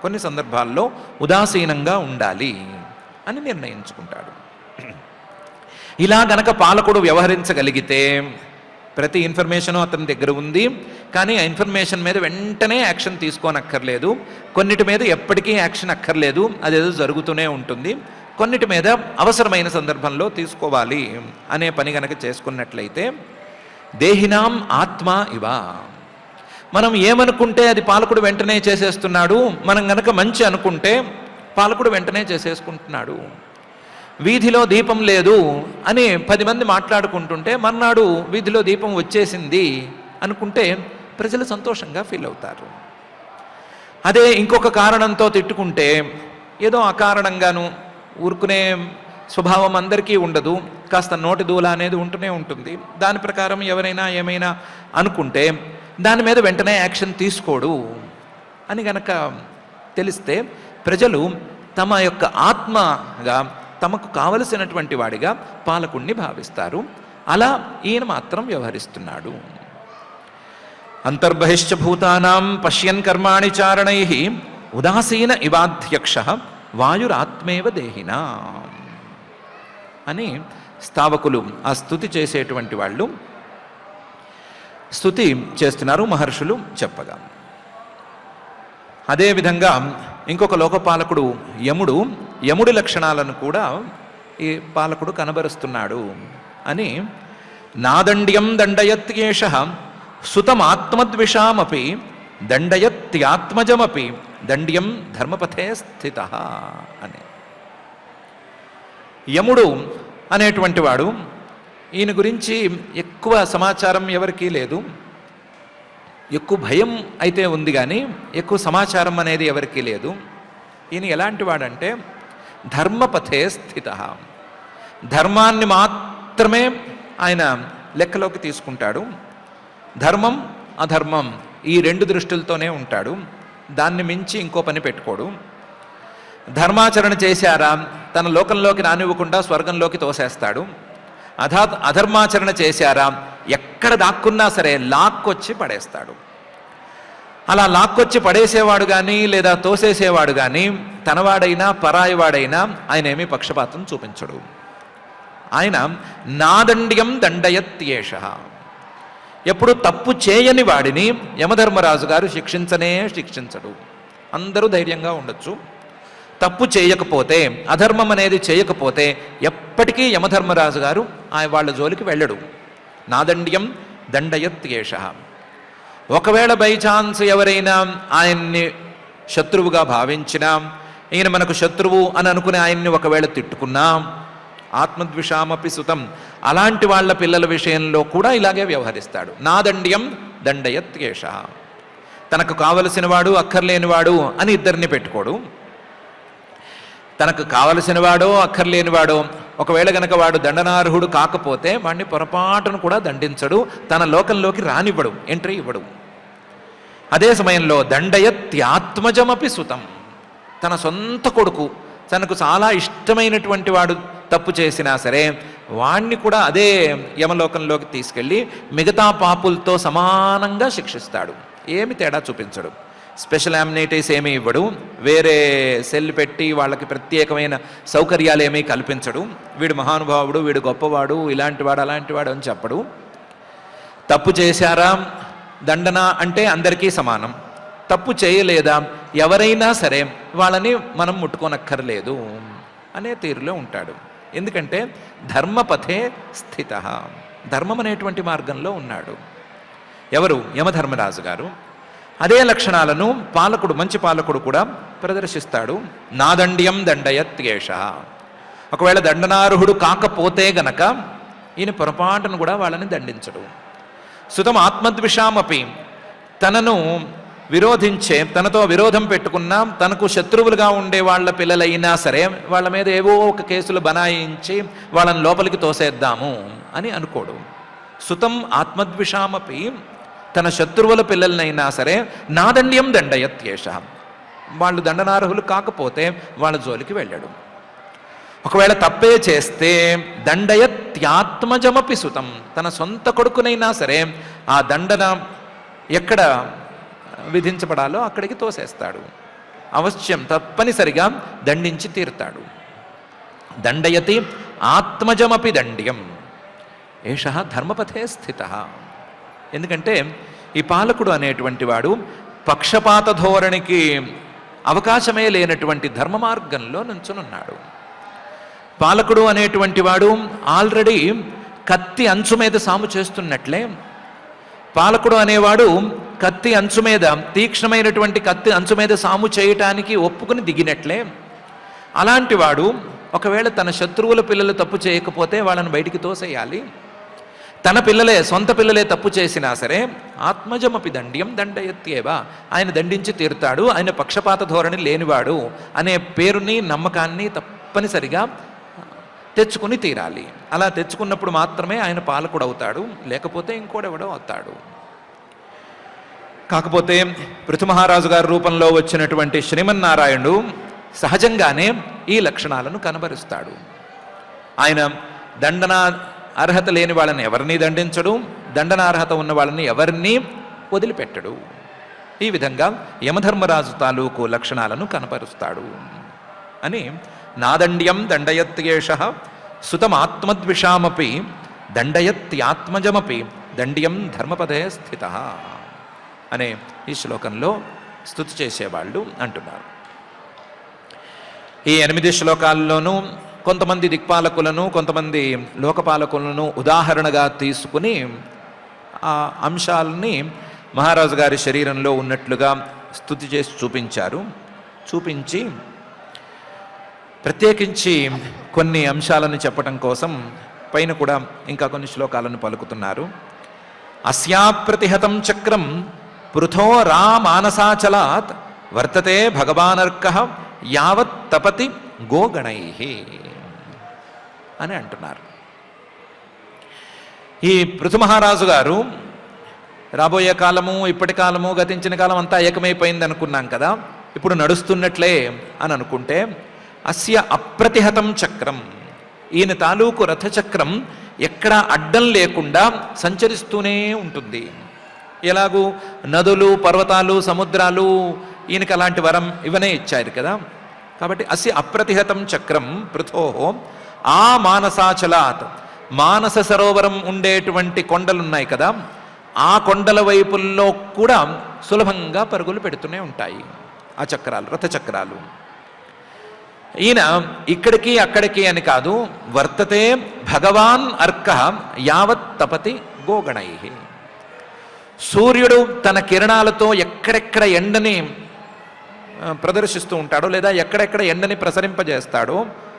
కొన్ని సందర్భాల్లో ఉదాసీనంగా ఉండాలి అని నిర్ణయించుకుంటాడు ఇలా గనక పాలకుడు వ్యవహరించగలిగితే ప్రతి ఇన్ఫర్మేషను అతని దగ్గర ఉంది కానీ ఆ ఇన్ఫర్మేషన్ మీద వెంటనే యాక్షన్ తీసుకోనక్కర్లేదు కొన్నిటి మీద ఎప్పటికీ యాక్షన్ అక్కర్లేదు అదేదో జరుగుతూనే ఉంటుంది కొన్నిటి మీద అవసరమైన సందర్భంలో తీసుకోవాలి అనే పని గనక చేసుకున్నట్లయితే దేహినాం ఆత్మ ఇవ మనం ఏమనుకుంటే అది పాలకుడు వెంటనే చేసేస్తున్నాడు మనం గనక మంచి అనుకుంటే పాలకుడు వెంటనే చేసేసుకుంటున్నాడు వీధిలో దీపం లేదు అని పది మంది మాట్లాడుకుంటుంటే మర్నాడు వీధిలో దీపం వచ్చేసింది అనుకుంటే ప్రజలు సంతోషంగా ఫీల్ అవుతారు అదే ఇంకొక కారణంతో తిట్టుకుంటే ఏదో అకారణంగాను ఊరుకునే స్వభావం అందరికీ ఉండదు కాస్త నోటి దూల అనేది ఉంటూనే ఉంటుంది దాని ప్రకారం ఎవరైనా ఏమైనా అనుకుంటే దాని మీద వెంటనే యాక్షన్ తీసుకోడు అని గనక తెలిస్తే ప్రజలు తమ యొక్క ఆత్మగా తమకు కావలసినటువంటి వాడిగా పాలకుణ్ణి భావిస్తారు అలా ఈయన మాత్రం వ్యవహరిస్తున్నాడు అంతర్బహిశ్చ భూతానాం పశ్యన్ కర్మాణి చారణై ఉదాసీన ఇవాధ్యక్ష వాయురాత్మేవ దేహినా అని స్థావకులు ఆ స్థుతి చేసేటువంటి వాళ్ళు స్థుతి చేస్తున్నారు మహర్షులు చెప్పగా అదేవిధంగా ఇంకొక లోకపాలకుడు యముడు యముడి లక్షణాలను కూడా ఈ పాలకుడు కనబరుస్తున్నాడు అని నాదండ్యం దండయత్యేష సుతమాత్మద్విషామపి దండయత్యాత్మజమపి దండ్యం ధర్మపథే స్థిత అని యముడు అనేటువంటి వాడు ఈయన గురించి ఎక్కువ సమాచారం ఎవరికీ లేదు ఎక్కువ భయం అయితే ఉంది కానీ ఎక్కువ సమాచారం అనేది ఎవరికీ లేదు ఈయన ఎలాంటి వాడంటే ధర్మపథే స్థిత ధర్మాన్ని మాత్రమే ఆయన లెక్కలోకి తీసుకుంటాడు ధర్మం అధర్మం ఈ రెండు దృష్టిలతోనే ఉంటాడు దాన్ని మించి ఇంకో పని పెట్టుకోడు ధర్మాచరణ చేశారా తన లోకంలోకి రానివ్వకుండా స్వర్గంలోకి తోసేస్తాడు అధా అధర్మాచరణ చేశారా ఎక్కడ దాక్కున్నా సరే లాక్కొచ్చి పడేస్తాడు అలా లాక్కొచ్చి పడేసేవాడు కానీ లేదా తోసేసేవాడు కానీ తనవాడైనా పరాయివాడైనా ఆయన ఏమీ పక్షపాతం చూపించడు ఆయన నాదండ్యం దండయత్యేష ఎప్పుడు తప్పు చేయని వాడిని యమధర్మరాజు గారు శిక్షించనే శిక్షించడు అందరూ ధైర్యంగా ఉండొచ్చు తప్పు చేయకపోతే అధర్మం అనేది చేయకపోతే ఎప్పటికీ యమధర్మరాజు గారు ఆయన వాళ్ళ జోలికి వెళ్ళడు నాదండ్యం దండయత్యేష ఒకవేళ బై ఛాన్స్ ఎవరైనా ఆయన్ని శత్రువుగా భావించినా ఈయన మనకు శత్రువు అని అనుకుని ఆయన్ని ఒకవేళ తిట్టుకున్నా ఆత్మద్విషామపి సుతం అలాంటి వాళ్ళ పిల్లల విషయంలో కూడా ఇలాగే వ్యవహరిస్తాడు నాదండ్యం దండయత్యేష తనకు కావలసిన వాడు అక్కర్లేనివాడు అని ఇద్దరిని పెట్టుకోడు తనకు కావలసిన వాడో అక్కర్లేనివాడో ఒకవేళ గనక వాడు దండనార్హుడు కాకపోతే వాడిని పొరపాటును కూడా దండించడు తన లోకంలోకి రానివ్వడు ఎంట్రీ ఇవ్వడు అదే సమయంలో దండయత్యాత్మజమపి సుతం తన సొంత కొడుకు తనకు చాలా ఇష్టమైనటువంటి వాడు తప్పు చేసినా సరే వాణ్ణి కూడా అదే యమలోకంలోకి తీసుకెళ్ళి మిగతా పాపులతో సమానంగా శిక్షిస్తాడు ఏమి తేడా చూపించడు స్పెషల్ అమ్యూనిటీస్ ఏమీ ఇవ్వడు వేరే సెల్ పెట్టి వాళ్ళకి ప్రత్యేకమైన సౌకర్యాలు ఏమీ కల్పించడు వీడు మహానుభావుడు వీడు గొప్పవాడు ఇలాంటివాడు అలాంటివాడు అని చెప్పడు తప్పు చేశారా దండన అంటే అందరికీ సమానం తప్పు చేయలేదా ఎవరైనా సరే వాళ్ళని మనం ముట్టుకోనక్కర్లేదు అనే తీరులో ఉంటాడు ఎందుకంటే ధర్మపథే స్థిత ధర్మం అనేటువంటి మార్గంలో ఉన్నాడు ఎవరు యమధర్మరాజు గారు అదే లక్షణాలను పాలకుడు మంచి పాలకుడు కూడా ప్రదర్శిస్తాడు నాదండ్యం దండయత్యేష ఒకవేళ దండనార్హుడు కాకపోతే గనక ఈయన పొరపాటును కూడా వాళ్ళని దండించడు సుతం ఆత్మద్విషామపి తనను విరోధించే తనతో విరోధం పెట్టుకున్నా తనకు శత్రువులుగా ఉండే వాళ్ళ పిల్లలైనా సరే వాళ్ళ మీద ఏవో ఒక కేసులు బనాయించి వాళ్ళని లోపలికి తోసేద్దాము అని అనుకోడు సుతం ఆత్మద్విషామపి తన శత్రువుల పిల్లలనైనా సరే నాదండ్యం దండయత్యేష వాళ్ళు దండనార్హులు కాకపోతే వాళ్ళ జోలికి వెళ్ళాడు ఒకవేళ తప్పే చేస్తే దండయత్యాత్మజమపి సుతం తన సొంత కొడుకునైనా సరే ఆ దండన ఎక్కడ విధించబడాలో అక్కడికి తోసేస్తాడు అవశ్యం తప్పనిసరిగా దండించి తీరుతాడు దండయతి ఆత్మజమపి దండ్యం ఏష ధర్మపథే స్థిత ఎందుకంటే ఈ పాలకుడు అనేటువంటి వాడు పక్షపాత ధోరణికి అవకాశమే లేనటువంటి ధర్మ మార్గంలో నుంచునున్నాడు పాలకుడు అనేటువంటి వాడు ఆల్రెడీ కత్తి అంచు మీద సాము చేస్తున్నట్లే పాలకుడు అనేవాడు కత్తి అంచు మీద తీక్ష్ణమైనటువంటి కత్తి అంచు మీద సాము చేయటానికి ఒప్పుకుని దిగినట్లే అలాంటి వాడు ఒకవేళ తన శత్రువుల పిల్లలు తప్పు చేయకపోతే వాళ్ళని బయటికి తోసేయాలి తన పిల్లలే సొంత పిల్లలే తప్పు చేసినా సరే ఆత్మజమపి దండ్యం దండయత్యేవా ఆయన దండించి తీరుతాడు ఆయన పక్షపాత ధోరణి లేనివాడు అనే పేరుని నమ్మకాన్ని తప్పనిసరిగా తెచ్చుకుని తీరాలి అలా తెచ్చుకున్నప్పుడు మాత్రమే ఆయన పాలకుడు అవుతాడు లేకపోతే ఇంకోడెవడో అవుతాడు కాకపోతే పృథుమహారాజు గారి రూపంలో వచ్చినటువంటి శ్రీమన్నారాయణుడు సహజంగానే ఈ లక్షణాలను కనబరుస్తాడు ఆయన దండన అర్హత లేని వాళ్ళని ఎవరిని దండించడు దండన అర్హత ఉన్న వాళ్ళని ఎవరిని వదిలిపెట్టడు ఈ విధంగా యమధర్మరాజు తాలూకు లక్షణాలను కనపరుస్తాడు అని నాదండ్యం దండయత్యేష సుతమాత్మద్విషామపి దండయత్యాత్మజమపి దండ్యం ధర్మపదే స్థిత అనే ఈ శ్లోకంలో స్థుతి చేసేవాళ్ళు అంటున్నారు ఈ ఎనిమిది శ్లోకాల్లోనూ కొంతమంది దిక్పాలకులను కొంతమంది లోకపాలకులను ఉదాహరణగా తీసుకుని ఆ అంశాలని మహారాజు గారి శరీరంలో ఉన్నట్లుగా స్థుతి చేసి చూపించారు చూపించి ప్రత్యేకించి కొన్ని అంశాలను చెప్పటం కోసం పైన కూడా ఇంకా కొన్ని శ్లోకాలను పలుకుతున్నారు అస్యాప్రతిహతం చక్రం పృథో రా మానసాచలాత్ వర్తతే భగవానర్క యావత్ తపతి గోగణై అని అంటున్నారు ఈ పృథు మహారాజు గారు రాబోయే కాలము ఇప్పటి కాలము గతించిన కాలం అంతా ఏకమైపోయింది అనుకున్నాం కదా ఇప్పుడు నడుస్తున్నట్లే అని అనుకుంటే అస్య అప్రతిహతం చక్రం ఈయన తాలూకు రథచక్రం ఎక్కడా అడ్డం లేకుండా సంచరిస్తూనే ఉంటుంది ఎలాగూ నదులు పర్వతాలు సముద్రాలు ఈయనకి అలాంటి వరం ఇవనే ఇచ్చారు కదా కాబట్టి అస్య అప్రతిహతం చక్రం పృథోహో ఆ మానసాచలాత్ మానస సరోవరం ఉండేటువంటి కొండలున్నాయి కదా ఆ కొండల వైపుల్లో కూడా సులభంగా పరుగులు పెడుతూనే ఉంటాయి ఆ చక్రాలు రథచక్రాలు ఈయన ఇక్కడికి అక్కడికి అని కాదు వర్తతే భగవాన్ అర్క యావత్ తపతి గోగణై సూర్యుడు తన కిరణాలతో ఎక్కడెక్కడ ఎండని ఆ, ప్రదర్శిస్తూ ఉంటాడో లేదా ఎక్కడెక్కడ ఎండని ప్రసరింపజేస్తాడో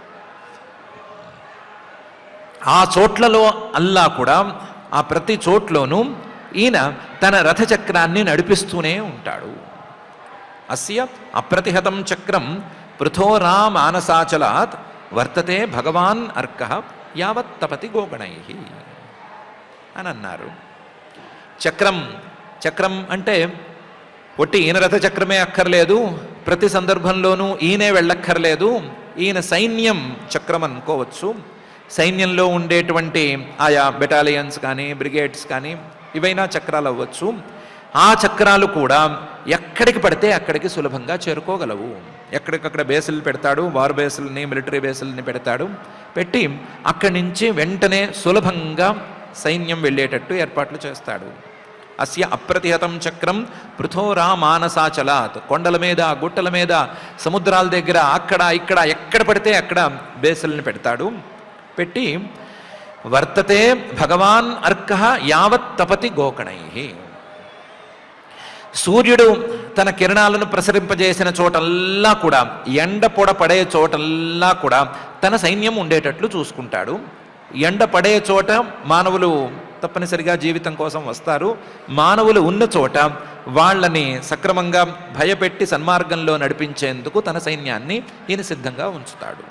ఆ చోట్లలో అల్లా కూడా ఆ ప్రతి చోట్లోనూ ఈయన తన రథచక్రాన్ని నడిపిస్తూనే ఉంటాడు అస్య అప్రతిహతం చక్రం పృథోరా మానసాచలాత్ వర్తతే భగవాన్ అర్క యావత్ తపతి గోగణై అని అన్నారు చక్రం చక్రం అంటే ఒట్టి ఈయన రథ చక్రమే అక్కర్లేదు ప్రతి సందర్భంలోనూ ఈయనే వెళ్ళక్కర్లేదు ఈయన సైన్యం చక్రం అనుకోవచ్చు సైన్యంలో ఉండేటువంటి ఆయా బెటాలియన్స్ కానీ బ్రిగేడ్స్ కానీ ఇవైనా చక్రాలు అవ్వచ్చు ఆ చక్రాలు కూడా ఎక్కడికి పడితే అక్కడికి సులభంగా చేరుకోగలవు ఎక్కడికక్కడ బేసులు పెడతాడు వార్ బేసుల్ని మిలిటరీ బేసుల్ని పెడతాడు పెట్టి అక్కడి నుంచి వెంటనే సులభంగా సైన్యం వెళ్ళేటట్టు ఏర్పాట్లు చేస్తాడు అస్య అప్రతిహతం చక్రం పృథోరా మానసాచలాత్ కొండల మీద గుట్టల మీద సముద్రాల దగ్గర అక్కడ ఇక్కడ ఎక్కడ పడితే అక్కడ బేసుల్ని పెడతాడు పెట్టి వర్తతే భగవాన్ అర్క యావత్ తపతి గోకణై సూర్యుడు తన కిరణాలను ప్రసరింపజేసిన చోటల్లా కూడా ఎండ పొడ పడే చోటల్లా కూడా తన సైన్యం ఉండేటట్లు చూసుకుంటాడు ఎండ పడే చోట మానవులు తప్పనిసరిగా జీవితం కోసం వస్తారు మానవులు ఉన్న చోట వాళ్ళని సక్రమంగా భయపెట్టి సన్మార్గంలో నడిపించేందుకు తన సైన్యాన్ని ఈయన సిద్ధంగా ఉంచుతాడు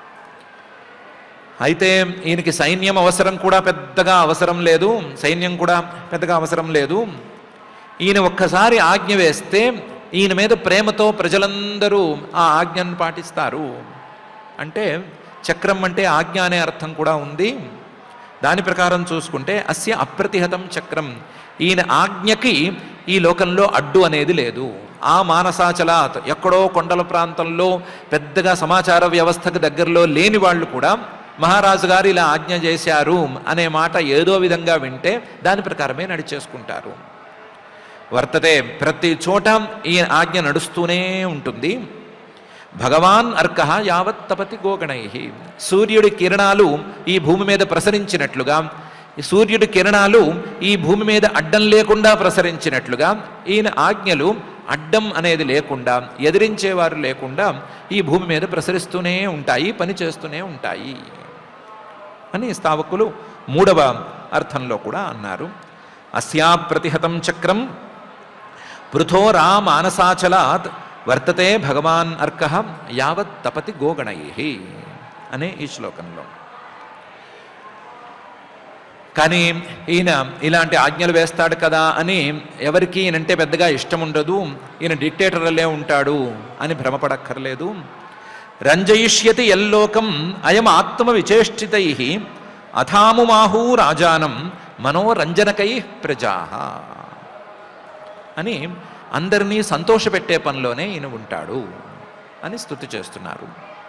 అయితే ఈయనకి సైన్యం అవసరం కూడా పెద్దగా అవసరం లేదు సైన్యం కూడా పెద్దగా అవసరం లేదు ఈయన ఒక్కసారి ఆజ్ఞ వేస్తే ఈయన మీద ప్రేమతో ప్రజలందరూ ఆ ఆజ్ఞను పాటిస్తారు అంటే చక్రం అంటే ఆజ్ఞ అనే అర్థం కూడా ఉంది దాని ప్రకారం చూసుకుంటే అస్య అప్రతిహతం చక్రం ఈయన ఆజ్ఞకి ఈ లోకంలో అడ్డు అనేది లేదు ఆ మానసాచలాత్ ఎక్కడో కొండల ప్రాంతంలో పెద్దగా సమాచార వ్యవస్థకు దగ్గరలో లేని వాళ్ళు కూడా మహారాజు గారు ఇలా ఆజ్ఞ చేశారు అనే మాట ఏదో విధంగా వింటే దాని ప్రకారమే నడిచేసుకుంటారు వర్తతే ప్రతి చోట ఈ ఆజ్ఞ నడుస్తూనే ఉంటుంది భగవాన్ అర్క యావత్ తపతి గోగణై సూర్యుడి కిరణాలు ఈ భూమి మీద ప్రసరించినట్లుగా ఈ సూర్యుడి కిరణాలు ఈ భూమి మీద అడ్డం లేకుండా ప్రసరించినట్లుగా ఈయన ఆజ్ఞలు అడ్డం అనేది లేకుండా ఎదిరించేవారు లేకుండా ఈ భూమి మీద ప్రసరిస్తూనే ఉంటాయి పని చేస్తూనే ఉంటాయి అని స్థావకులు మూడవ అర్థంలో కూడా అన్నారు అస్యా ప్రతిహతం చక్రం పృథోరా మానసాచలాత్ వర్తతే భగవాన్ అర్క యావత్ తపతి గోగణై అనే ఈ శ్లోకంలో కానీ ఈయన ఇలాంటి ఆజ్ఞలు వేస్తాడు కదా అని ఎవరికి ఈయనంటే పెద్దగా ఇష్టం ఉండదు ఈయన డిక్టేటర్లే ఉంటాడు అని భ్రమపడక్కర్లేదు రంజయిష్యతి ఎల్లోకం అయం ఆత్మ విచేష్టితై అథాముమాహూ రాజానం మనోరంజనకై ప్రజా అని అందరినీ సంతోషపెట్టే పనిలోనే ఈయన ఉంటాడు అని స్తుతి చేస్తున్నారు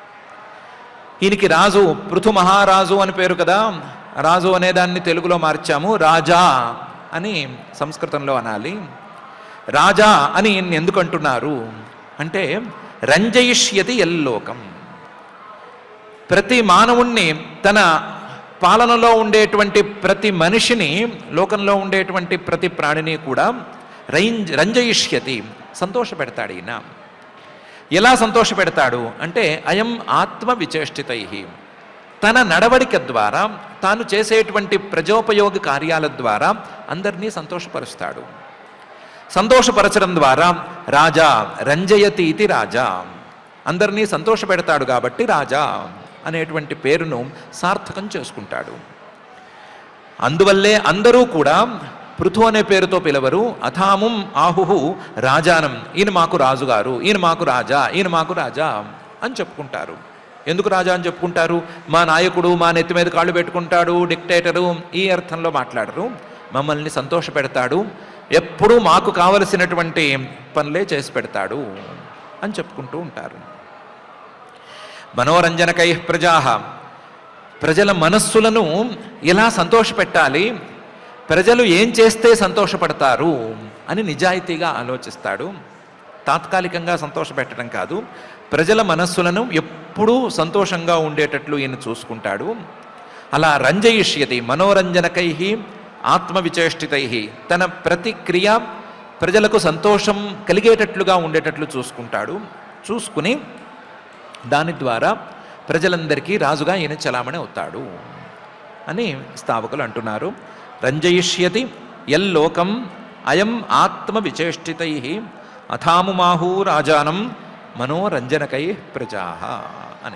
ఈయనకి రాజు పృథు మహారాజు అని పేరు కదా రాజు అనే దాన్ని తెలుగులో మార్చాము రాజా అని సంస్కృతంలో అనాలి రాజా అని ఈయన్ని ఎందుకు అంటున్నారు అంటే రంజయిష్యతి ఎల్లోకం ప్రతి మానవుణ్ణి తన పాలనలో ఉండేటువంటి ప్రతి మనిషిని లోకంలో ఉండేటువంటి ప్రతి ప్రాణిని కూడా రైంజ్ రంజయిష్యతి సంతోషపెడతాడు ఈయన ఎలా సంతోషపెడతాడు అంటే అయం ఆత్మ విచేష్టితై తన నడవడిక ద్వారా తాను చేసేటువంటి ప్రజోపయోగ కార్యాల ద్వారా అందరినీ సంతోషపరుస్తాడు సంతోషపరచడం ద్వారా రాజా రంజయతి ఇది రాజా అందరినీ సంతోషపెడతాడు కాబట్టి రాజా అనేటువంటి పేరును సార్థకం చేసుకుంటాడు అందువల్లే అందరూ కూడా పృథు అనే పేరుతో పిలవరు అథాముం ఆహుహు రాజానం ఈయన మాకు రాజుగారు ఈయన మాకు రాజా ఈయన మాకు రాజా అని చెప్పుకుంటారు ఎందుకు రాజా అని చెప్పుకుంటారు మా నాయకుడు మా నెత్తి మీద కాళ్ళు పెట్టుకుంటాడు డిక్టేటరు ఈ అర్థంలో మాట్లాడరు మమ్మల్ని సంతోష పెడతాడు ఎప్పుడూ మాకు కావలసినటువంటి పనులే చేసి పెడతాడు అని చెప్పుకుంటూ ఉంటారు మనోరంజనకై ప్రజా ప్రజల మనస్సులను ఎలా సంతోషపెట్టాలి ప్రజలు ఏం చేస్తే సంతోషపడతారు అని నిజాయితీగా ఆలోచిస్తాడు తాత్కాలికంగా సంతోషపెట్టడం కాదు ప్రజల మనస్సులను ఎప్పుడూ సంతోషంగా ఉండేటట్లు ఈయన చూసుకుంటాడు అలా రంజయిష్యతి మనోరంజనకై ఆత్మవిచేష్టితై తన ప్రతిక్రియ ప్రజలకు సంతోషం కలిగేటట్లుగా ఉండేటట్లు చూసుకుంటాడు చూసుకుని దాని ద్వారా ప్రజలందరికీ రాజుగా ఈయన చలామణి అవుతాడు అని స్థావకులు అంటున్నారు రంజయిష్యతి ఎల్లోకం అయం ఆత్మ విచేష్టితై అథాముమాహూ రాజానం మనోరంజనకై ప్రజా అని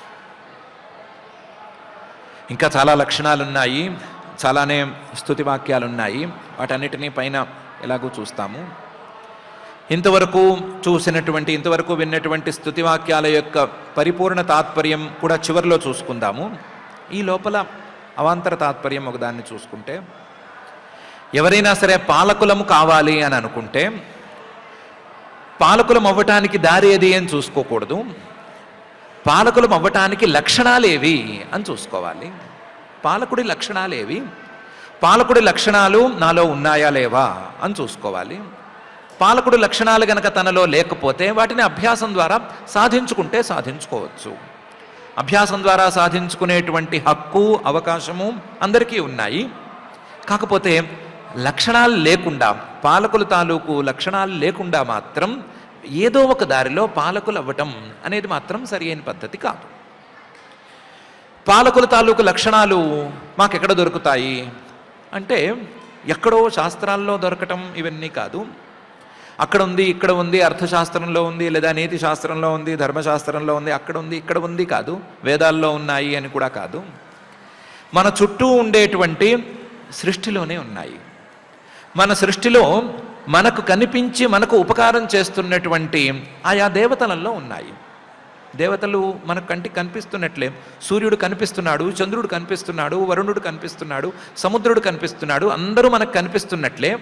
ఇంకా చాలా లక్షణాలున్నాయి చాలానే స్తుతి వాక్యాలున్నాయి వాటన్నిటినీ పైన ఎలాగో చూస్తాము ఇంతవరకు చూసినటువంటి ఇంతవరకు విన్నటువంటి స్తుతి వాక్యాల యొక్క పరిపూర్ణ తాత్పర్యం కూడా చివరిలో చూసుకుందాము ఈ లోపల అవాంతర తాత్పర్యం ఒకదాన్ని చూసుకుంటే ఎవరైనా సరే పాలకులము కావాలి అని అనుకుంటే పాలకులం అవ్వటానికి దారి ఏది అని చూసుకోకూడదు పాలకులం అవ్వటానికి లక్షణాలేవి అని చూసుకోవాలి పాలకుడి లక్షణాలేవి పాలకుడి లక్షణాలు నాలో ఉన్నాయా లేవా అని చూసుకోవాలి పాలకుడి లక్షణాలు గనక తనలో లేకపోతే వాటిని అభ్యాసం ద్వారా సాధించుకుంటే సాధించుకోవచ్చు అభ్యాసం ద్వారా సాధించుకునేటువంటి హక్కు అవకాశము అందరికీ ఉన్నాయి కాకపోతే లక్షణాలు లేకుండా పాలకుల తాలూకు లక్షణాలు లేకుండా మాత్రం ఏదో ఒక దారిలో పాలకులు అవ్వటం అనేది మాత్రం సరి అయిన పద్ధతి కాదు పాలకుల తాలూకు లక్షణాలు మాకెక్కడ దొరుకుతాయి అంటే ఎక్కడో శాస్త్రాల్లో దొరకటం ఇవన్నీ కాదు అక్కడ ఉంది ఇక్కడ ఉంది అర్థశాస్త్రంలో ఉంది లేదా నీతి శాస్త్రంలో ఉంది ధర్మశాస్త్రంలో ఉంది అక్కడ ఉంది ఇక్కడ ఉంది కాదు వేదాల్లో ఉన్నాయి అని కూడా కాదు మన చుట్టూ ఉండేటువంటి సృష్టిలోనే ఉన్నాయి మన సృష్టిలో మనకు కనిపించి మనకు ఉపకారం చేస్తున్నటువంటి ఆయా దేవతలలో ఉన్నాయి దేవతలు మన కంటికి కనిపిస్తున్నట్లే సూర్యుడు కనిపిస్తున్నాడు చంద్రుడు కనిపిస్తున్నాడు వరుణుడు కనిపిస్తున్నాడు సముద్రుడు కనిపిస్తున్నాడు అందరూ మనకు కనిపిస్తున్నట్లే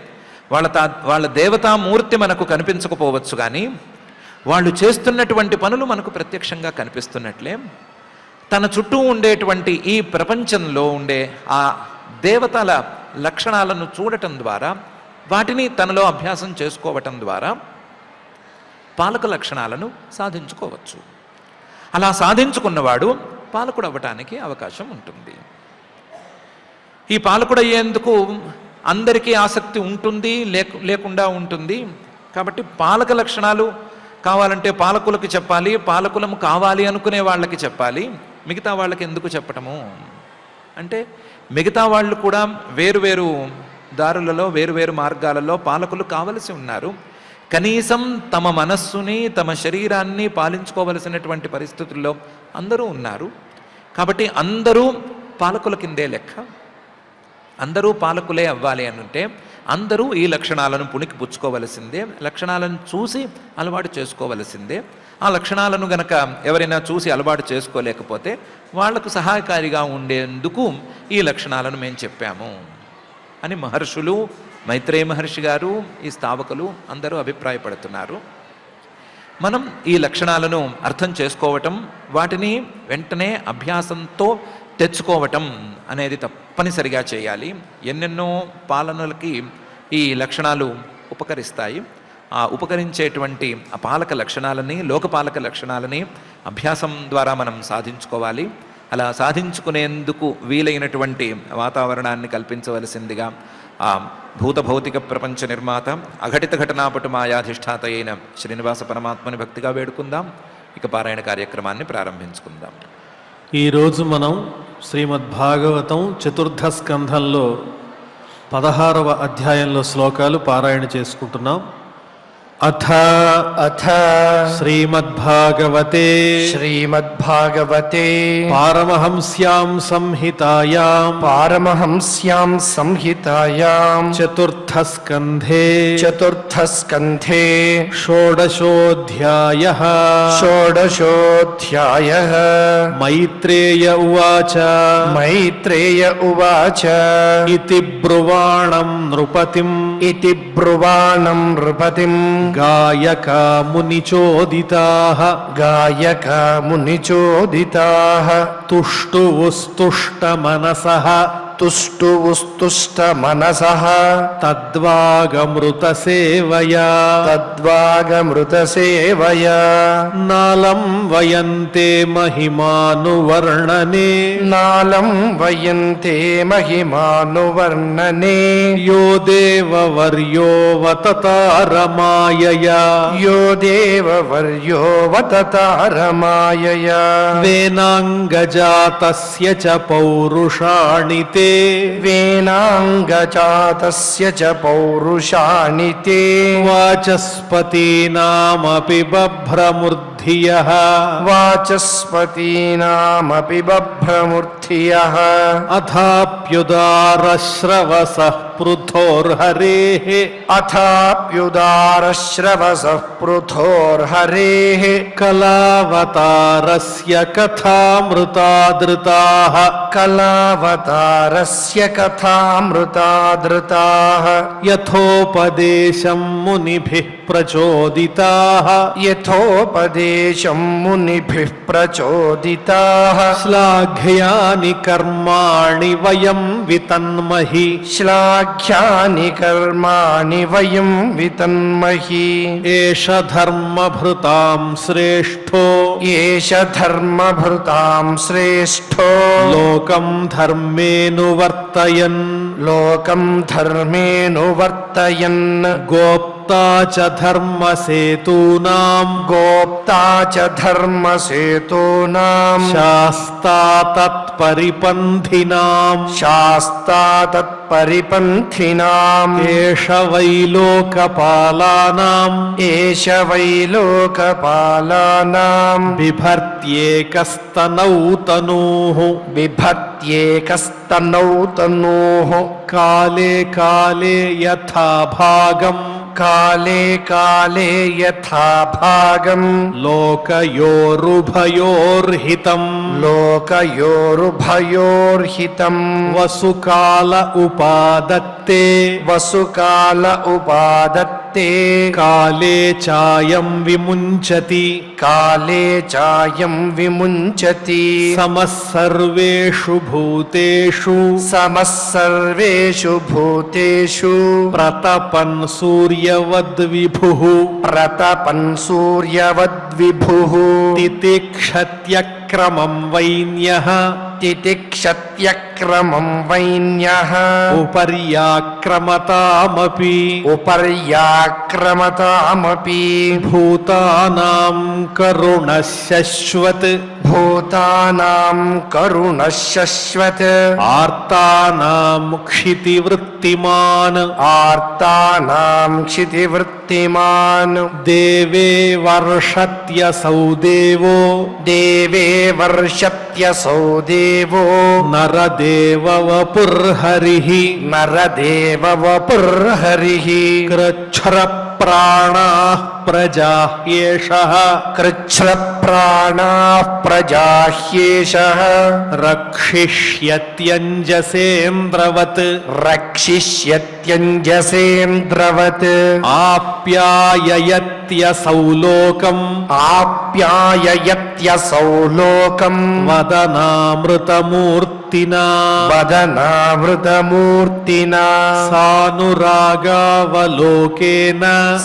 వాళ్ళ తా వాళ్ళ దేవతామూర్తి మనకు కనిపించకపోవచ్చు కానీ వాళ్ళు చేస్తున్నటువంటి పనులు మనకు ప్రత్యక్షంగా కనిపిస్తున్నట్లే తన చుట్టూ ఉండేటువంటి ఈ ప్రపంచంలో ఉండే ఆ దేవతల లక్షణాలను చూడటం ద్వారా వాటిని తనలో అభ్యాసం చేసుకోవటం ద్వారా పాలక లక్షణాలను సాధించుకోవచ్చు అలా సాధించుకున్నవాడు పాలకుడు అవ్వటానికి అవకాశం ఉంటుంది ఈ పాలకుడు అయ్యేందుకు అందరికీ ఆసక్తి ఉంటుంది లేకు లేకుండా ఉంటుంది కాబట్టి పాలక లక్షణాలు కావాలంటే పాలకులకు చెప్పాలి పాలకులము కావాలి అనుకునే వాళ్ళకి చెప్పాలి మిగతా వాళ్ళకి ఎందుకు చెప్పటము అంటే మిగతా వాళ్ళు కూడా వేరు వేరు దారులలో వేరు వేరు మార్గాలలో పాలకులు కావలసి ఉన్నారు కనీసం తమ మనస్సుని తమ శరీరాన్ని పాలించుకోవలసినటువంటి పరిస్థితుల్లో అందరూ ఉన్నారు కాబట్టి అందరూ పాలకుల కిందే లెక్క అందరూ పాలకులే అవ్వాలి అని ఉంటే అందరూ ఈ లక్షణాలను పుణికి పుచ్చుకోవలసిందే లక్షణాలను చూసి అలవాటు చేసుకోవలసిందే ఆ లక్షణాలను గనక ఎవరైనా చూసి అలవాటు చేసుకోలేకపోతే వాళ్లకు సహాయకారిగా ఉండేందుకు ఈ లక్షణాలను మేము చెప్పాము అని మహర్షులు మైత్రేయ మహర్షి గారు ఈ స్థావకులు అందరూ అభిప్రాయపడుతున్నారు మనం ఈ లక్షణాలను అర్థం చేసుకోవటం వాటిని వెంటనే అభ్యాసంతో తెచ్చుకోవటం అనేది తప్పనిసరిగా చేయాలి ఎన్నెన్నో పాలనలకి ఈ లక్షణాలు ఉపకరిస్తాయి ఆ ఉపకరించేటువంటి ఆ పాలక లక్షణాలని లోకపాలక లక్షణాలని అభ్యాసం ద్వారా మనం సాధించుకోవాలి అలా సాధించుకునేందుకు వీలైనటువంటి వాతావరణాన్ని కల్పించవలసిందిగా ఆ భూత భౌతిక ప్రపంచ నిర్మాత అఘటిత ఘటనాపటు మాయాధిష్ఠాత అయిన శ్రీనివాస పరమాత్మని భక్తిగా వేడుకుందాం ఇక పారాయణ కార్యక్రమాన్ని ప్రారంభించుకుందాం ఈరోజు మనం శ్రీమద్ భాగవతం చతుర్థ స్కంధంలో పదహారవ అధ్యాయంలో శ్లోకాలు పారాయణ చేసుకుంటున్నాం అథ अथ శ్రీమద్భాగవతే श्रीमद्भागवते పారమహంస్యాం సంహితాయాం पारमहंस्यां संहितायां చతుర్థ స్కంధే चतुर्थस्कन्धे షోడశోధ్యాయ षोडशोऽध्यायः మైత్రేయ ఉవాచ मैत्रेय उवाच ఇతి బ్రువాణం నృపతిం इति ब्रुवाणं नृपतिम् గాయక మునిచోదితా गायक मुनिचोदिताः తుష్టువుస్తుష్టమనస तुष्टुवुस्तुष्टमनसः తద్వాగమృత సేవయా तद्वागमृतसेवया నాలం వయంతే మహిమానువర్ణనే नालं वयन्ते महिमानुवर्णने యో దేవవర్యో వతతారమాయయా यो देववर्यो वततारमायया వేనాంగజాతస్య చ పౌరుషాణి తే वेनाङ्गजातस्य च पौरुषाणि ते వాచస్పతీనామపి బభ్రమూర్ధియః वाचस्पतीनामपि बभ्रमूर्थियः అథాప్యుదారశ్రవసః పృథోర్హరేः अथाप्युदारश्रवसः पृथोर्हरेः కళావతారస్య కథామృతాదృతాः कलावतारस्य कथामृता धृताः యథోపదేశం మునిభిः ప్రచోదితాः यथोपदेशं मुनिभिः प्रचोदिताः శ్లాఘ్యాని కర్మాణి వయం వితన్మహి श्लाघ्यानि कर्माणि वयं वितन्महि ఏష ధర్మభృతాం శ్రేష్ఠో एष धर्मभृतां श्रेष्ठो లోకం ధర్మేనువర్తయన్ लोकं धर्मेऽनुवर्तयन् గోప్తా చ ధర్మసేతూనాం गोप्ता च धर्मसेतूनां శాస్తా తత్పరిపంథినాం शास्ता तत्परिपन्थिनाम् ఏష వై లోకపాలానాం एष वै लोकपालानां బిభర్త్యేకస్తనౌ తనూః बिभर्त्येकस्तनौ तनोः కాలే కాలే యథా భాగం काले काले यथा भागम् लोकयोरुभयोर्हितम् लोकयोरुभयोर्हितम् वसुकाल उपादत्ते वसुकाल उपादत्ते काले चायं विमुञ्चति काले चायं विमुञ्चति समः सर्वेषु भूतेषु समः सर्वेषु भूतेषु प्रतपन् सूर्यवद्विभुः प्रतपन् सूर्यवद्विभुः तितिक्षत्यक्रमं वैन्यः तितिक्षत्यक्रमं वैन्यः उपर्याक्रमतामपि उपर्याक्रमतामपि भूतानां करुणः शश्वत् भूतानां करुणः शश्वत् आर्तानां क्षितिवृत्तिमान् आर्तानां क्षितिवृत्तिमान् देवे वर्षत्यसौ देवो देवे वर्षत्यसौ देवो नरदेव वपुर्हरिः नरदेव वपुर्हरिः कृच्छ्रप्राणाः प्रजा ह्येषः कृच्छ्रप्राणाः प्रजाह्येषः रक्षिष्यत्यञ्जसेन्द्रवत् रक्षिष्यत्यञ्जसेन्द्रवत् आप्याययत्यसौ लोकम् आप्याययत्यसौ लोकम् वदनामृतमूर्तिना वदनामृतमूर्तिना सानुरागावलोकेन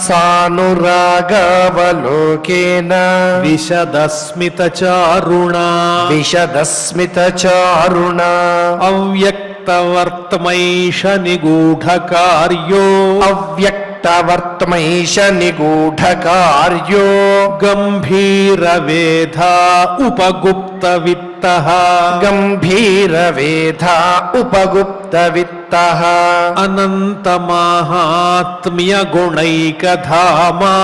सानुरागावलोकेन विशदस्मितचारुणा विशदस्मितचारुणा अव्यक्तवर्त्मैष निगूढकार्यो अव्यक्तवर्त्मैष निगूढकार्यो गम्भीरवेधा उपगुप्तवित्तः गम्भीरवेधा उपगुप्तवित्तः अनन्तमाहात्म्यगुणैकधामा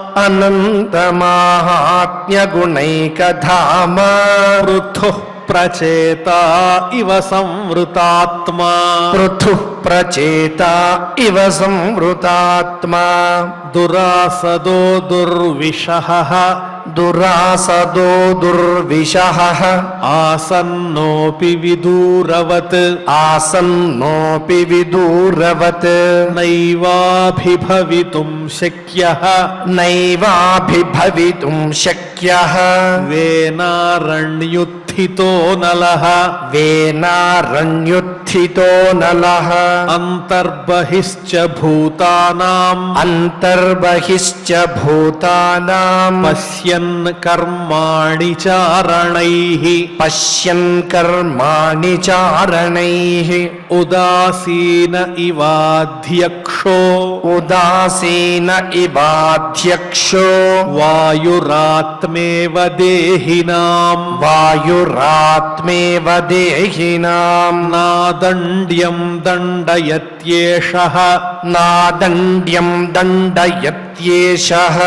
अनन्तमाहात्म्यगुणैकधाम पृथुः प्रचेता इव संवृतात्मा पृथुः प्रचेता इव संवृतात्मा दुरासदो दुर्विषः दुरासदो दुर्विषः आसन्नोऽपि विदूरवत् आसन्नोऽपि विदूरवत् नैवाभिभवितुं शक्यः नैवाभिभवितुं शक्यः वेनारण्युत्थितो नलः वेनारण्युत्थितो नलः अन्तर्बहिश्च भूतानाम् अन्तर्बहिश्च भूतानाम् पश्यन् कर्माणि चारणैः पश्यन् कर्माणि चारणैः उदासीन इवाध्यक्षो उदासीन इवाध्यक्षो वायुरात्मेव देहिनाम् वायुरात्मेव देहिनाम् नादण्ड्यं दण्डयत्येषः नादण्ड्यं दण्डयत्येषः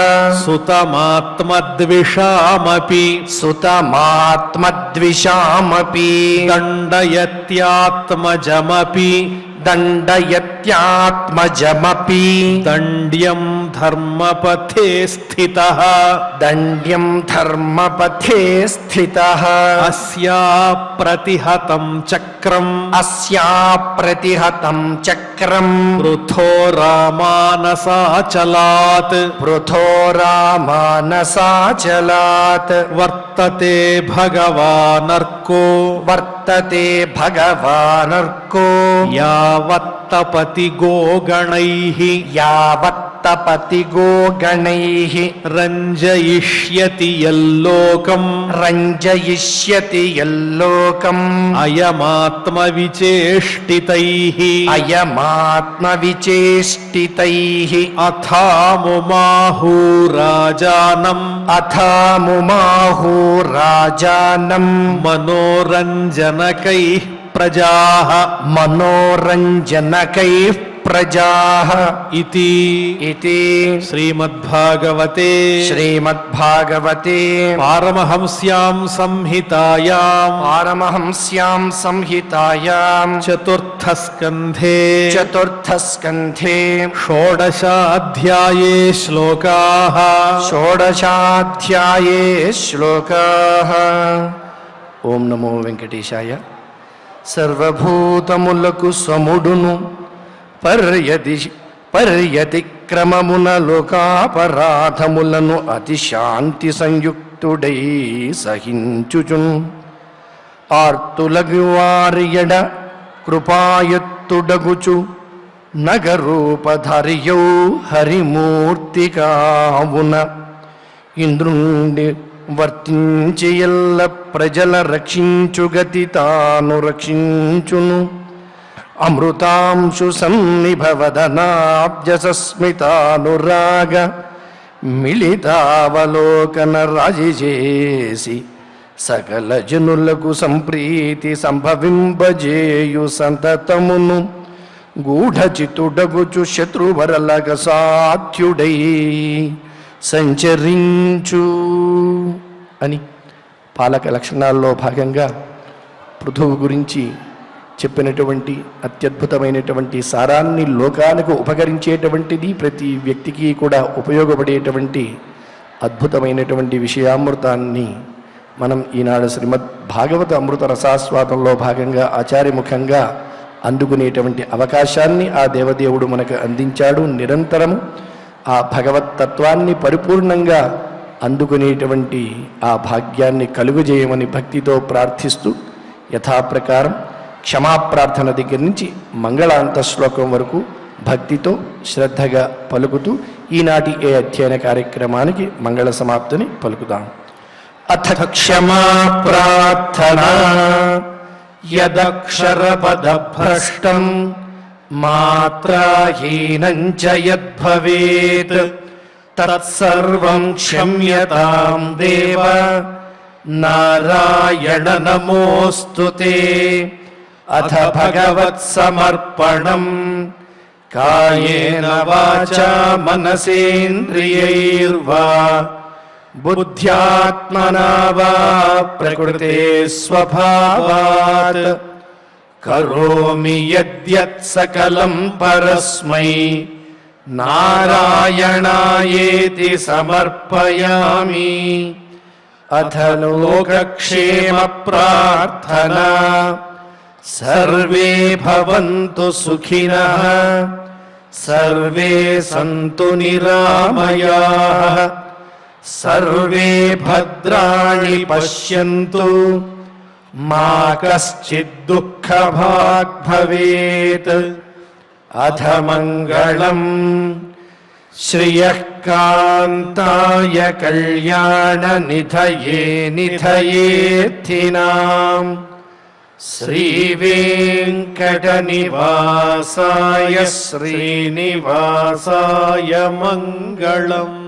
सुतमात्मद्विषामपि सुतमात्मद्विषामपि दण्डयत्यात्मजमपि दण्डयत्यात्मजमपि दण्ड्यं धर्मपथे स्थितः दण्ड्यं धर्मपथे स्थितः अस्या प्रतिहतं चक्रम् अस्या प्रतिहतं चक्रम् पृथो रामानसाचलात् पृथो रामानसाचलात् वर्तते भगवानर्को वर्तते भगवानर्को यावत्तपति गोगणैः यावत्तपति गोगणैः रञ्जयिष्यति यल्लोकम् रञ्जयिष्यति यल्लोकम् अयमात्मविचेष्टितैः अयमात्मविचेष्टितैः अथामुमाहूराजानम् अथ मुमाहूराजानम् मनोरञ्जनकैः प्रजाः मनोरञ्जनकैः ప్రజాః इति इति श्रीमद्भागवते श्रीमद्भागवते पारमहंस्यां संहितायाम् पारमहंस्यां संहितायां चतुर्थस्कन्धे चतुर्थस्कन्धे षोडशाध्याये श्लोकाः షోడశాధ్యాయే శ్లోకాः ఓం నమో వెంకటేశాయ సర్వభూతములకు సముడును పర్యది పర్యతిక్రమమున లోకాపరాధములను అతి శాంతి సంయుక్తుడై సహించుచున్ ఆర్తులగు వారియడ కృపాయత్తుడగుచు నగరూపధరియౌ హరిమూర్తి కావున ఇంద్రుండి వర్తించి ఎల్ల ప్రజల రక్షించుగతి తాను రక్షించును అమృతాంశు సన్నిభవదనాబ్జసస్మితానురాగ మిళితావలోకన రాజి చేసి సకల జనులకు సంప్రీతి సంభవింపజేయు సంతతమును గూఢచితుడగుచు శత్రువరలగ సాధ్యుడై సంచరించు అని పాలక లక్షణాల్లో భాగంగా పృథువు గురించి చెప్పినటువంటి అత్యద్భుతమైనటువంటి సారాన్ని లోకానికి ఉపకరించేటువంటిది ప్రతి వ్యక్తికి కూడా ఉపయోగపడేటువంటి అద్భుతమైనటువంటి విషయామృతాన్ని మనం ఈనాడు శ్రీమద్ భాగవత అమృత రసాస్వాదంలో భాగంగా ఆచార్యముఖంగా అందుకునేటువంటి అవకాశాన్ని ఆ దేవదేవుడు మనకు అందించాడు నిరంతరము ఆ భగవత్ తత్వాన్ని పరిపూర్ణంగా అందుకునేటువంటి ఆ భాగ్యాన్ని కలుగుజేయమని భక్తితో ప్రార్థిస్తూ యథాప్రకారం క్షమాప్రార్థన దగ్గర నుంచి మంగళాంత శ్లోకం వరకు భక్తితో శ్రద్ధగా పలుకుతూ ఈనాటి ఏ అధ్యయన కార్యక్రమానికి మంగళ సమాప్తిని పలుకుదాం అథ క్షమా ప్రార్థనా యదక్షరపదభ్రష్టం మాత్రాహీనం చ యద్భవేత్ తత్సర్వం క్షమ్యతాం దేవ నారాయణ నమోऽस्तु ते అథ భగవత్సమర్పణం కాయేన వాచా మనసేంద్రియైర్వా బుద్ధ్యాత్మనా వా ప్రకృతే స్వభావాత్ కరోమి యద్యత్ సకలం పరస్మై నారాయణాయేతి సమర్పయామి అథ లోకక్షేమ ప్రార్థనా సర్వే భవంతు సుఖినః సర్వే సంతు నిరామయాః సర్వే భద్రాణి పశ్యంతు మా కశ్చిద్ దుఃఖభాగ్ భవేత్ అథ మంగళం శ్రియః కాంతాయ కళ్యాణ నిధయే నిధయేత్థినాం శ్రీవేంకటనివాసాయ శ్రీనివాసాయ మంగళం